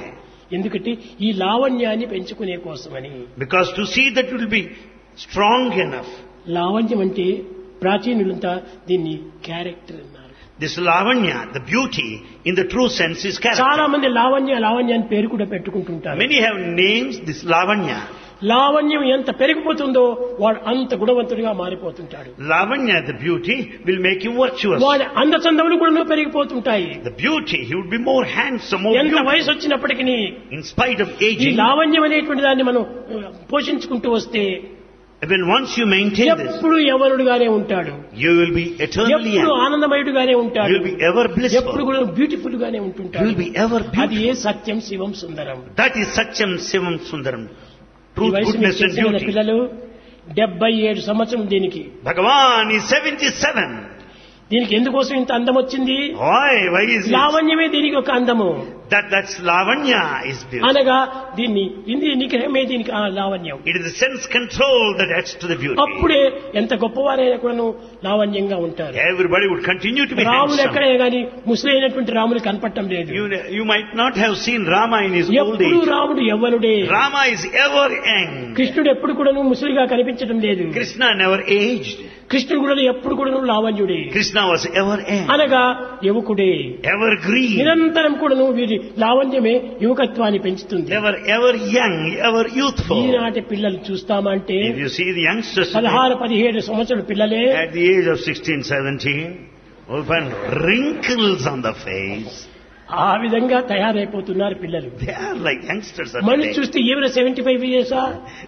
ఎందుకంటే ఈ లావణ్యాన్ని పెంచుకునే కోసమని Because to see that you will be strong enough, లావణ్యం అంటే ప్రాచీనులంతా దీన్ని క్యారెక్టర్ అన్నారు this lavanya, the beauty in the true sense is చాలా character. మంది లావణ్య లావణ్య అని పేరు కూడా పెట్టుకుంటుంటారు Many have names this lavanya. లావణ్యం ఎంత పెరిగిపోతుందో వాడు అంత గుణవంతుడిగా మారిపోతుంటాడు Lavanya, the beauty, will make you virtuous. వాడి అందచందములు కూడా పెరిగిపోతుంటాయి The beauty, he would be more handsome, more ఎంత వయసు beautiful. వచ్చినప్పటికీ In spite of ఈ aging, లావణ్యం అనేటువంటి దాన్ని మనం ఆ, పోషించుకుంటూ వస్తే when once you maintain this, ఎప్పుడు యవనుడుగానే ఉంటాడు you will be eternally ఎప్పుడు young. ఆనందమయుడుగానే You ఉంటాడు will be ever ఎప్పుడు blissful. కూడా బ్యూటిఫుల్ గానే You ఉంటుంటాడు will be ever అది beautiful. ఏ సత్యం శివం సుందరం That is Satyam Sivam Sundaram. ఈ Truth, వయసు మీకు goodness and తెలిసిన beauty. పిల్లలు డెబ్బై ఏడు సంవత్సరం దీనికి Bhagavan is 77. దీనికి ఎందుకోసం ఇంత అందం వచ్చింది Why? Why is it? లావణ్యమే దీనికి ఒక అందము That, that's Lavanya is beauty. అనగా దీన్ని ఇంద్రియ నిగ్రహమే దీనికి ఆ లావణ్యం It is the sense control that adds to the beauty. అప్పుడే ఎంత గొప్పవారైనా కూడాను లావణ్యంగా ఉంటారు Everybody would continue to be Ramulu handsome. ఎక్కడే గాని ముసలైనటువంటి రాములు కనపడటం లేదు You, you might not have seen Rama in his old ఎప్పుడు age. రాముడు యవ్వనుడే Rama is ever young. కృష్ణుడు ఎప్పుడు కూడాను ముసలిగా కనిపించడం లేదు Krishna never aged. కృష్ణుడు కూడా ఎప్పుడు కూడాను లావణ్యుడే Krishna was ever young. అనగా యువకుడే Evergreen. నిరంతరం కూడాను వీరి లావణ్యమే యువకత్వాన్ని పెంచుతుంది Ever, ever young, ever youthful. ఈనాటి పిల్లలు చూస్తామంటే If you see the youngsters today, పదహారు పదిహేడు సంవత్సరాల పిల్లలే at the age of 16, 17, will find wrinkles on the face. ఆ విధంగా తయారైపోతున్నారు పిల్లలు They are like youngsters of మనిషి today. చూస్తే ఏమైనా సెవెంటీ ఫైవ్ ఇయర్సా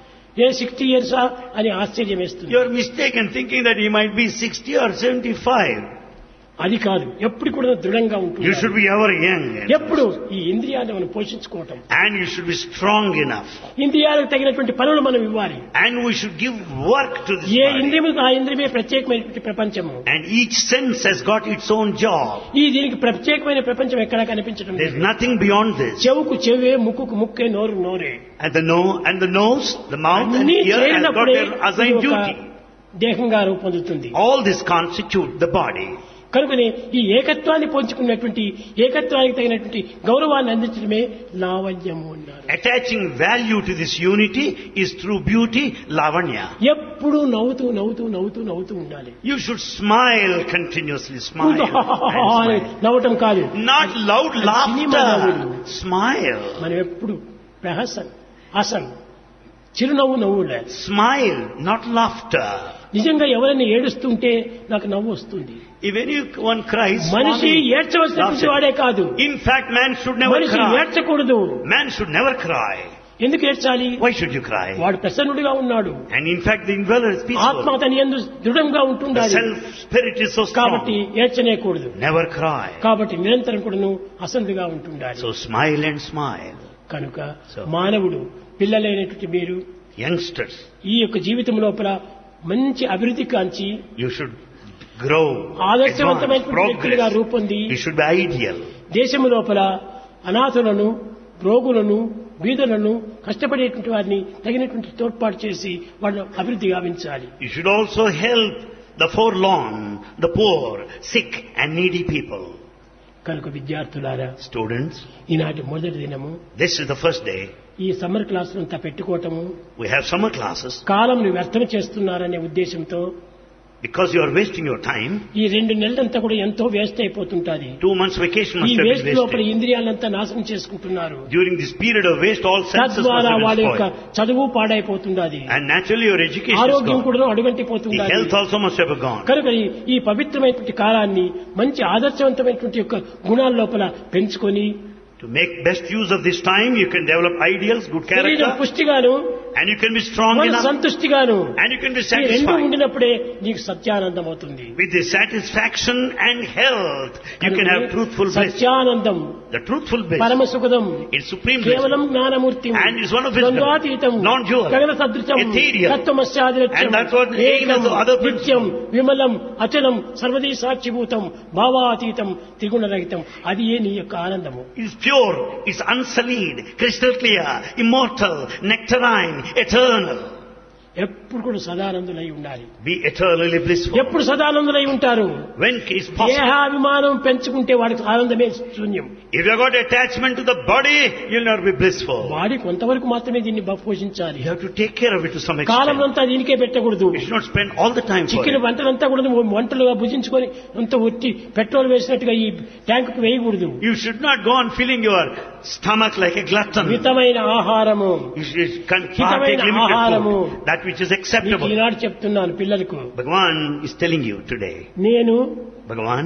ఏ సిక్స్టీ ఇయర్సా అని ఆశ్చర్యం వేస్తుంది You're mistaken thinking that he might be 60 or 75. అది కాదు ఎప్పుడు కూడా దృఢంగా You ఉంటుంది should be ever young. ఎప్పుడు ఈ ఇంద్రియాన్ని మనం పోషించుకోవటం And you should be strong enough. ఇంద్రియాలకు తగినటువంటి పనులు మనం ఇవ్వాలి And we should give work to this A body. ఇంద్రియములకు ఆ ఇంద్రియమే ప్రత్యేకమైనటువంటి ప్రపంచము And each sense has got its own job. ఈ దీనికి ప్రత్యేకమైన ప్రపంచం ఎక్కడా కనిపించడం There's లేదు nothing beyond this. చెవుకు చెవే ముక్కుకు ముక్కే నోరు నోరే And the, no, and the nose, the mouth and అన్ని ear has got చేరినప్పుడే their assigned ఇది ఒక duty. దేహంగా రూపొందుతుంది All this constitute the body. కనుకనే ఈ ఏకత్వాన్ని పంచుకున్నటువంటి ఏకత్వానికి తగినటువంటి గౌరవాన్ని అందించడమే లావణ్యము అన్నారు Attaching value to this unity is through beauty, lavanya. ఎప్పుడు నవ్వుతూ నవ్వుతూ నవ్వుతూ నవ్వుతూ ఉండాలి You should smile continuously, smile. and అని smile. నవ్వటం కాదు Not loud సినిమా laughter. నవ్వులు. Smile. మనం ఎప్పుడు ప్రహసన్ హసన్ చిరునవ్వు నవ్వులే Smile, not laughter. నిజంగా ఎవరైనా ఏడుస్తుంటే నాకు నవ్వు వస్తుంది If anyone cries, మనిషి Swami ఏడ్చవలసినటువంటి laughs. వాడే కాదు In fact, man should never మనిషి cry. ఏడ్చకూడదు Man should never cry. ఎందుకు ఏడ్చాలి Why should you cry? వాడు ప్రసన్నుడిగా ఉన్నాడు And in fact, the indweller is ఆత్మ peaceful. అతని ఎందు దృఢంగా The ఉంటుండాలి self spirit is so కాబట్టి strong. ఏడ్చనేకూడదు Never cry. కాబట్టి నిరంతరం కూడాను అసందుగా ఉంటుండాలి So smile and smile. కనుక So- మానవుడు పిల్లలైనటువంటి మీరు Youngsters, ఈ యొక్క జీవితం లోపల మంచి అభివృద్ధి కాంచి you should grow, advance, ఆదర్శవంతమైనటువంటి వ్యక్తులుగా progress. రూపొంది You should be ideal. దేశము లోపల అనాథులను రోగులను బీదలను కష్టపడేటువంటి వారిని తగినటువంటి తోడ్పాటు చేసి వాళ్ళు అభివృద్ధి గావించాలి You should also help the forlorn, the poor, sick and needy people. కనుక విద్యార్థులారా Students, ఈనాటి మొదటి దినము this is the first day. ఈ సమ్మర్ క్లాసులంతా పెట్టుకోవటము We have summer classes. కాలంను వ్యర్థం చేస్తున్నారనే ఉద్దేశంతో Because you are wasting your time, ఈ రెండు నెలలంతా కూడా ఎంతో వేస్ట్ అయిపోతుంటాది two months vacation ఈ must have వేస్ట్ been లోపల wasted. ఇంద్రియాలంతా నాశనం చేసుకుంటున్నారు During this period of waste, all senses must తద్వారా have వాళ్ళ been యొక్క spoiled. చదువు పాడైపోతుండాది And naturally your education is ఆరోగ్యం gone. కూడా The అడుగంటిపోతుండాలి health also must have gone. కనుక ఈ- ఈ పవిత్రమైనటువంటి కాలాన్ని మంచి ఆదర్శవంతమైనటువంటి యొక్క గుణాల లోపల పెంచుకొని To make best use of this time, you can develop ideals, good శరీరం character, పుష్టిగాను and you can be strong మన enough, సంతుష్టిగాను and you can be ఈ రెండు satisfied. ఉండినప్పుడే నీకు సత్యానందం అవుతుంది With the satisfaction and health, you can have truthful bliss. Satyanandam The truthful bliss పరమ సుఖదం is supreme bliss. కేవలం Gnanamurthy And is one of wisdom. ద్వంద్వాతీతం Non-dual. గగన సదృశం Ethereal. తత్వమస్యాదిరత్యం And that's what the aim of the other నిత్యం విమలం అచలం సర్వదీ సాక్షిభూతం భావాతీతం త్రిగుణరహితం అది ఏ నీ యొక్క ఆనందము It's pure, it's unsullied, crystal clear, immortal, nectarine, eternal. ఎప్పుడు కూడా సదానందులై ఉండాలి Be eternally blissful. ఎప్పుడు సదానందులై ఉంటారు When is possible? దేహాభిమానం పెంచుకుంటే వాడికి ఆనందమే శూన్యం If you have got attachment to the body, you'll never be blissful. వాడి కొంతవరకు మాత్రమే దీన్ని బ- పోషించాలి You have to take care of it to some column extent. అంతా దీనికే పెట్టకూడదు You should not spend all the time for చిక్కిన it. వంటలంతా కూడా నువ్వు వంటలుగా భుజించుకొని అంత ఒట్టి పెట్రోల్ వేసినట్టుగా ఈ ట్యాంకుకు వేయకూడదు You should not go on filling your stomach like a glutton. మితమైన ఆహారము You should con- హితమైన partake limited ఆహారము. food, that which is మీకు acceptable. ఈనాడు చెప్తున్నాను పిల్లలకు Bhagavan is telling you today. నేను Bhagavan,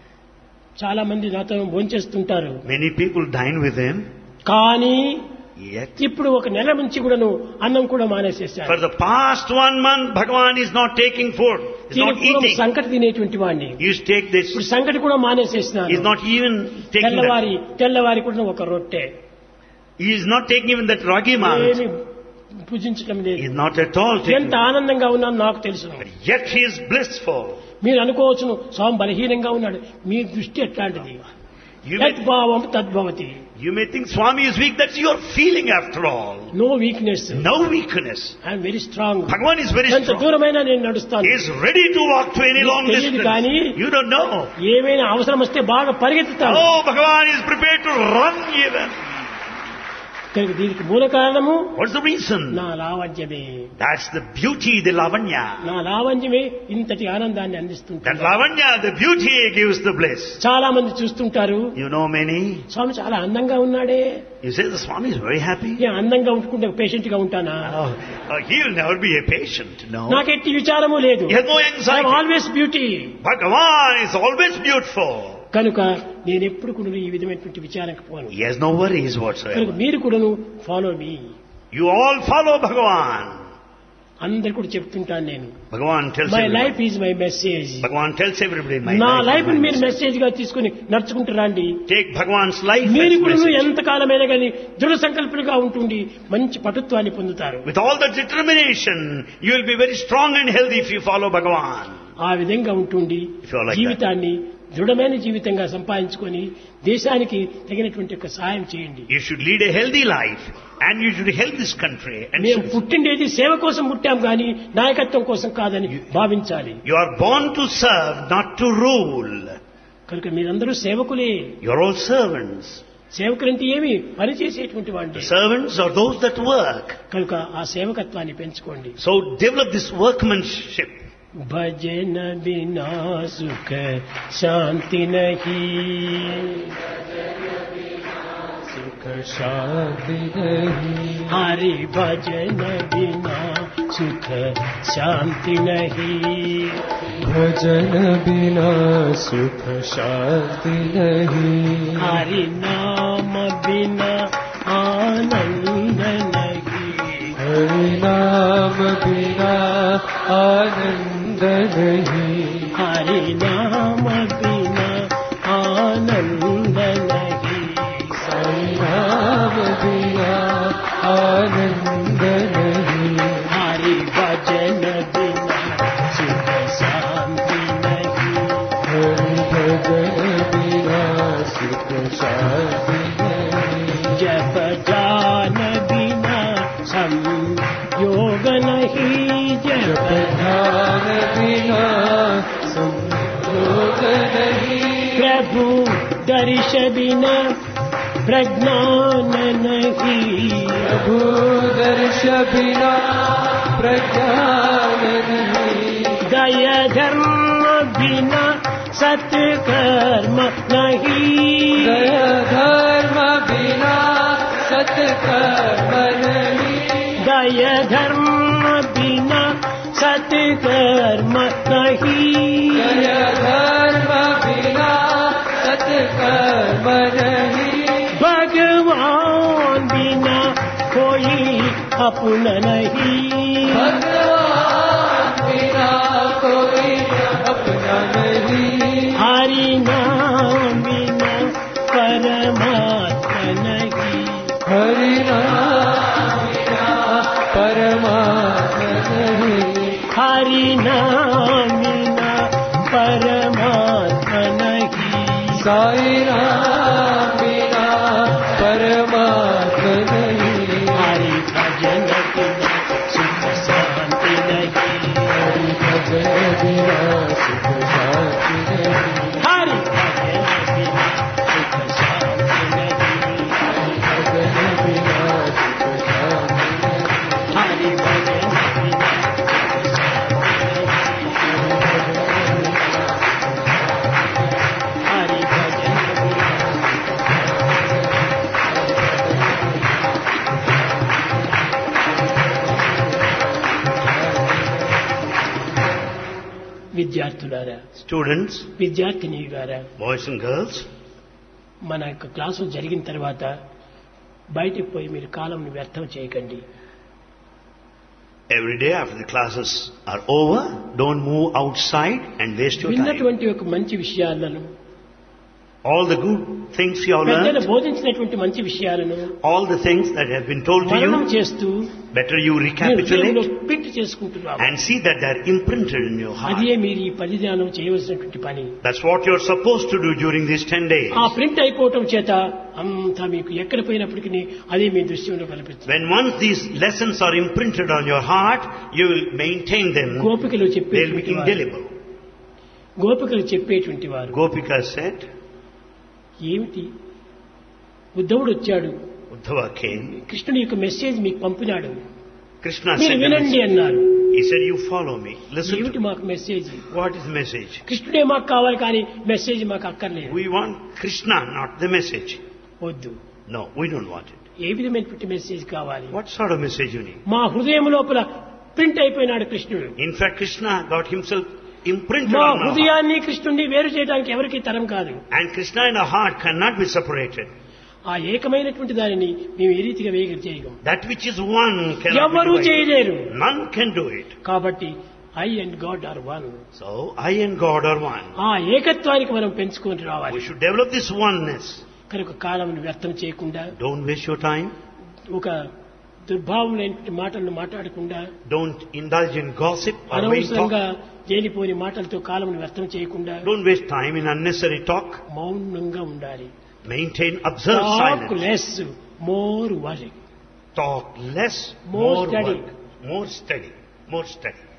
చాలా మంది నాతో భోంచేస్తుంటారు many people dine with him, కానీ yet ఇప్పుడు ఒక నెల నుంచి కూడాను అన్నం కూడా for మానేసేసాను the past one month, Bhagavan is not taking food. He's not దీనికి పూర్వం eating. సంకటి తినేటువంటి వాడిని He used to take this. ఇప్పుడు సంకటి కూడా మానేసేసినాను He's not even taking that. తెల్లవారి తెల్లవారి కూడా ఒక రొట్టె He is not taking even that ragi malt. ఏమి పూజించడం He లేదు is not at all taking. ఎంత ఆనందంగా ఉన్నాను నాకు తెలుసు But yet he is blissful. మీరు అనుకోవచ్చును స్వామి బలహీనంగా ఉన్నాడు మీ దృష్టి ఎట్లాంటిది You may, యద్భావం తద్భవతి you may think Swami is weak. That's your feeling after all. No weakness No weakness. I'm very strong Bhagavan is very ఎంత strong. దూరమైనా నేను నడుస్తాను He is ready to walk to any నీకు long తెలియదు distance. కానీ You don't know. ఏమైనా అవసరం వస్తే బాగా పరిగెత్తుతాను Oh, Bhagavan is prepared to run even. కనుక దీనికి మూల కారణము What's the reason? నా లావణ్యమే That's the beauty, the lavanya. నా లావణ్యమే ఇంతటి ఆనందాన్ని అందిస్తుంటారు That lavanya, the beauty gives the bliss. చాలా మంది చూస్తుంటారు You know many? స్వామి చాలా అందంగా ఉన్నాడే You say the Swami is very happy. నేను అందంగా ఉంటుకుంటే పేషెంట్ గా ఉంటానా Oh, oh, he'll never be a patient. No. నాకు ఎట్టి విచారము లేదు He has no anxiety. Always beauty Bhagavan is always beautiful. కనుక నేను ఎప్పుడు కూడా ఈ విధమైనటువంటి విచారంకి పోను He has no worries కనుక whatsoever. మీరు కూడాను ఫాలో మీ You all follow Bhagavan. అందరు కూడా చెప్తుంటాను నేను Bhagavan tells my everyone. Life is my message Bhagavan tells everybody my నా life. లైఫ్ is my మీరు message. మెసేజ్ గా తీసుకుని నడుచుకుంటూ రండి Take Bhagavan's life మీరు as కూడా message. ఎంత కాలమైనా కానీ దృఢ సంకల్పులుగా ఉంటుండి మంచి పటుత్వాన్ని పొందుతారు With all the determination, you will be very strong and healthy if you follow Bhagavan. ఆ విధంగా ఉంటుండి If you are like జీవితాన్ని దృఢమైన జీవితంగా సంపాదించుకొని దేశానికి తగినటువంటి ఒక సహాయం చేయండి You should lead a healthy life and you should help this country. And మేము పుట్టిండేది సేవ కోసం పుట్టాం కానీ నాయకత్వం కోసం కాదని భావించాలి you are born to serve, not to rule. కనుక మీరందరూ సేవకులే You are all servants. సేవకులంటే ఏమి పని చేసేటువంటి The వాడి servants are those that work. కనుక ఆ సేవకత్వాన్ని పెంచుకోండి So develop this workmanship. భజన బినా సుఖ శాంతి నహి सुख शांति नहीं హరి భజన బినా సుఖ శాంతి నహి भजन बिना सुख शांति नहीं హరి నామ బినా ఆనంద నహి हरि नाम बिना आनंद नहीं హరి నామ బినా ఆనంద నహి हरि नाम बिना आनंद नहीं హరి భజన బినా సుఖ శాంతి నహి हरि भजन बिना सुख शांति नहीं जप जान बिना संयोग नहीं जप जप ध्यान बिना संयोग नहीं प्रभु दर्श बिना प्रज्ञान नहीं प्रभु दर्श बिना प्रज्ञान नहीं दया धर्म बिना सत्कर्म नहीं दया धर्म बिना सत्कर्म नहीं दया धर्म बिना सत्कर्म नहीं दया धर्म बिना सत्कर्म नहीं भगवान बिना कोई अपना नहीं भगवान बिना कोई अपना नहीं हरि नाम बिना परमात्मा नहीं हरि नाम बिना परमात्मा नहीं हरि नाम बिना परमात्मा नहीं साई नाम बिना परमात्मा नहीं हरि भजन बिना सुख शांति విద్యార్థులారా Students, విద్యార్థినిగారా boys and girls, మన యొక్క క్లాసులు జరిగిన తర్వాత బయటికి పోయి మీరు కాలంని వ్యర్థం చేయకండి every day after the classes are over, don't move outside and waste your time. విన్నటువంటి ఒక మంచి విషయాలను All the good things you have పెద్దలు learned, బోధించినటువంటి మంచి విషయాలను all the things that have been told to మననం you, చేస్తూ better you మీ హృదయంలో recapitulate ప్రింట్ చేసుకుంటున్నారు and see that they are imprinted in your heart. అదే మీరు ఈ పది ధ్యానం చేయవలసినటువంటి పని That's what you're supposed to do during these 10 days. ఆ ప్రింట్ అయిపోవటం చేత అంతా మీకు ఎక్కడ పోయినప్పటికీ అదే మీ దృశ్యంలో కనిపిస్తుంది When once these lessons are imprinted on your heart, you will maintain them. గోపికలు They'll be చెప్పేటువంటి వారు indelible. గోపికలు చెప్పేటువంటి వారు Gopika said, ఏమిటి ఉద్ధవుడు వచ్చాడు Uddhava came, కృష్ణుని యొక్క మెసేజ్ మీకు పంపినాడు Krishna మీరు said, the వినండి message. అన్నారు he said, you follow me, listen to ఏమిటి me. మాకు message What is the message? కృష్ణుడే మాకు కావాలి కానీ మెసేజ్ మాకు అక్కర్లేదు We want Krishna, not the message. వద్దు No, we don't want it. ఏ విధమైనటువంటి మెసేజ్ కావాలి What sort of message you need? మా హృదయం లోపల ప్రింట్ అయిపోయినాడు కృష్ణుడు In fact, Krishna got himself imprinted మా on our heart. హృదయాన్ని కృష్ణుడిని వేరు చేయడానికి ఎవరికి తరం కాదు And Krishna and our heart cannot be separated. ఆ ఏకమైనటువంటి దానిని మేము ఏ రీతిగా వేగ చేయగం That which is one cannot ఎవరు be divided. చేయలేరు None can do it. కాబట్టి I and God are one So, I and God are one. ఆ ఏకత్వానికి మనం పెంచుకొని రావాలి We should develop this oneness. కనుక కాలం వ్యర్థం చేయకుండా Don't waste your time. ఒక దుర్భావమైనటువంటి మాటలను మాట్లాడకుండా Don't indulge in gossip or vain అనవసరంగా talk. లేనిపోని మాటలతో కాలం వ్యర్థం చేయకుండా Don't waste time in unnecessary talk. మౌనంగా ఉండాలి Maintain, observe talk silence. Less more worry Talk less, More more study. work. More study. More study.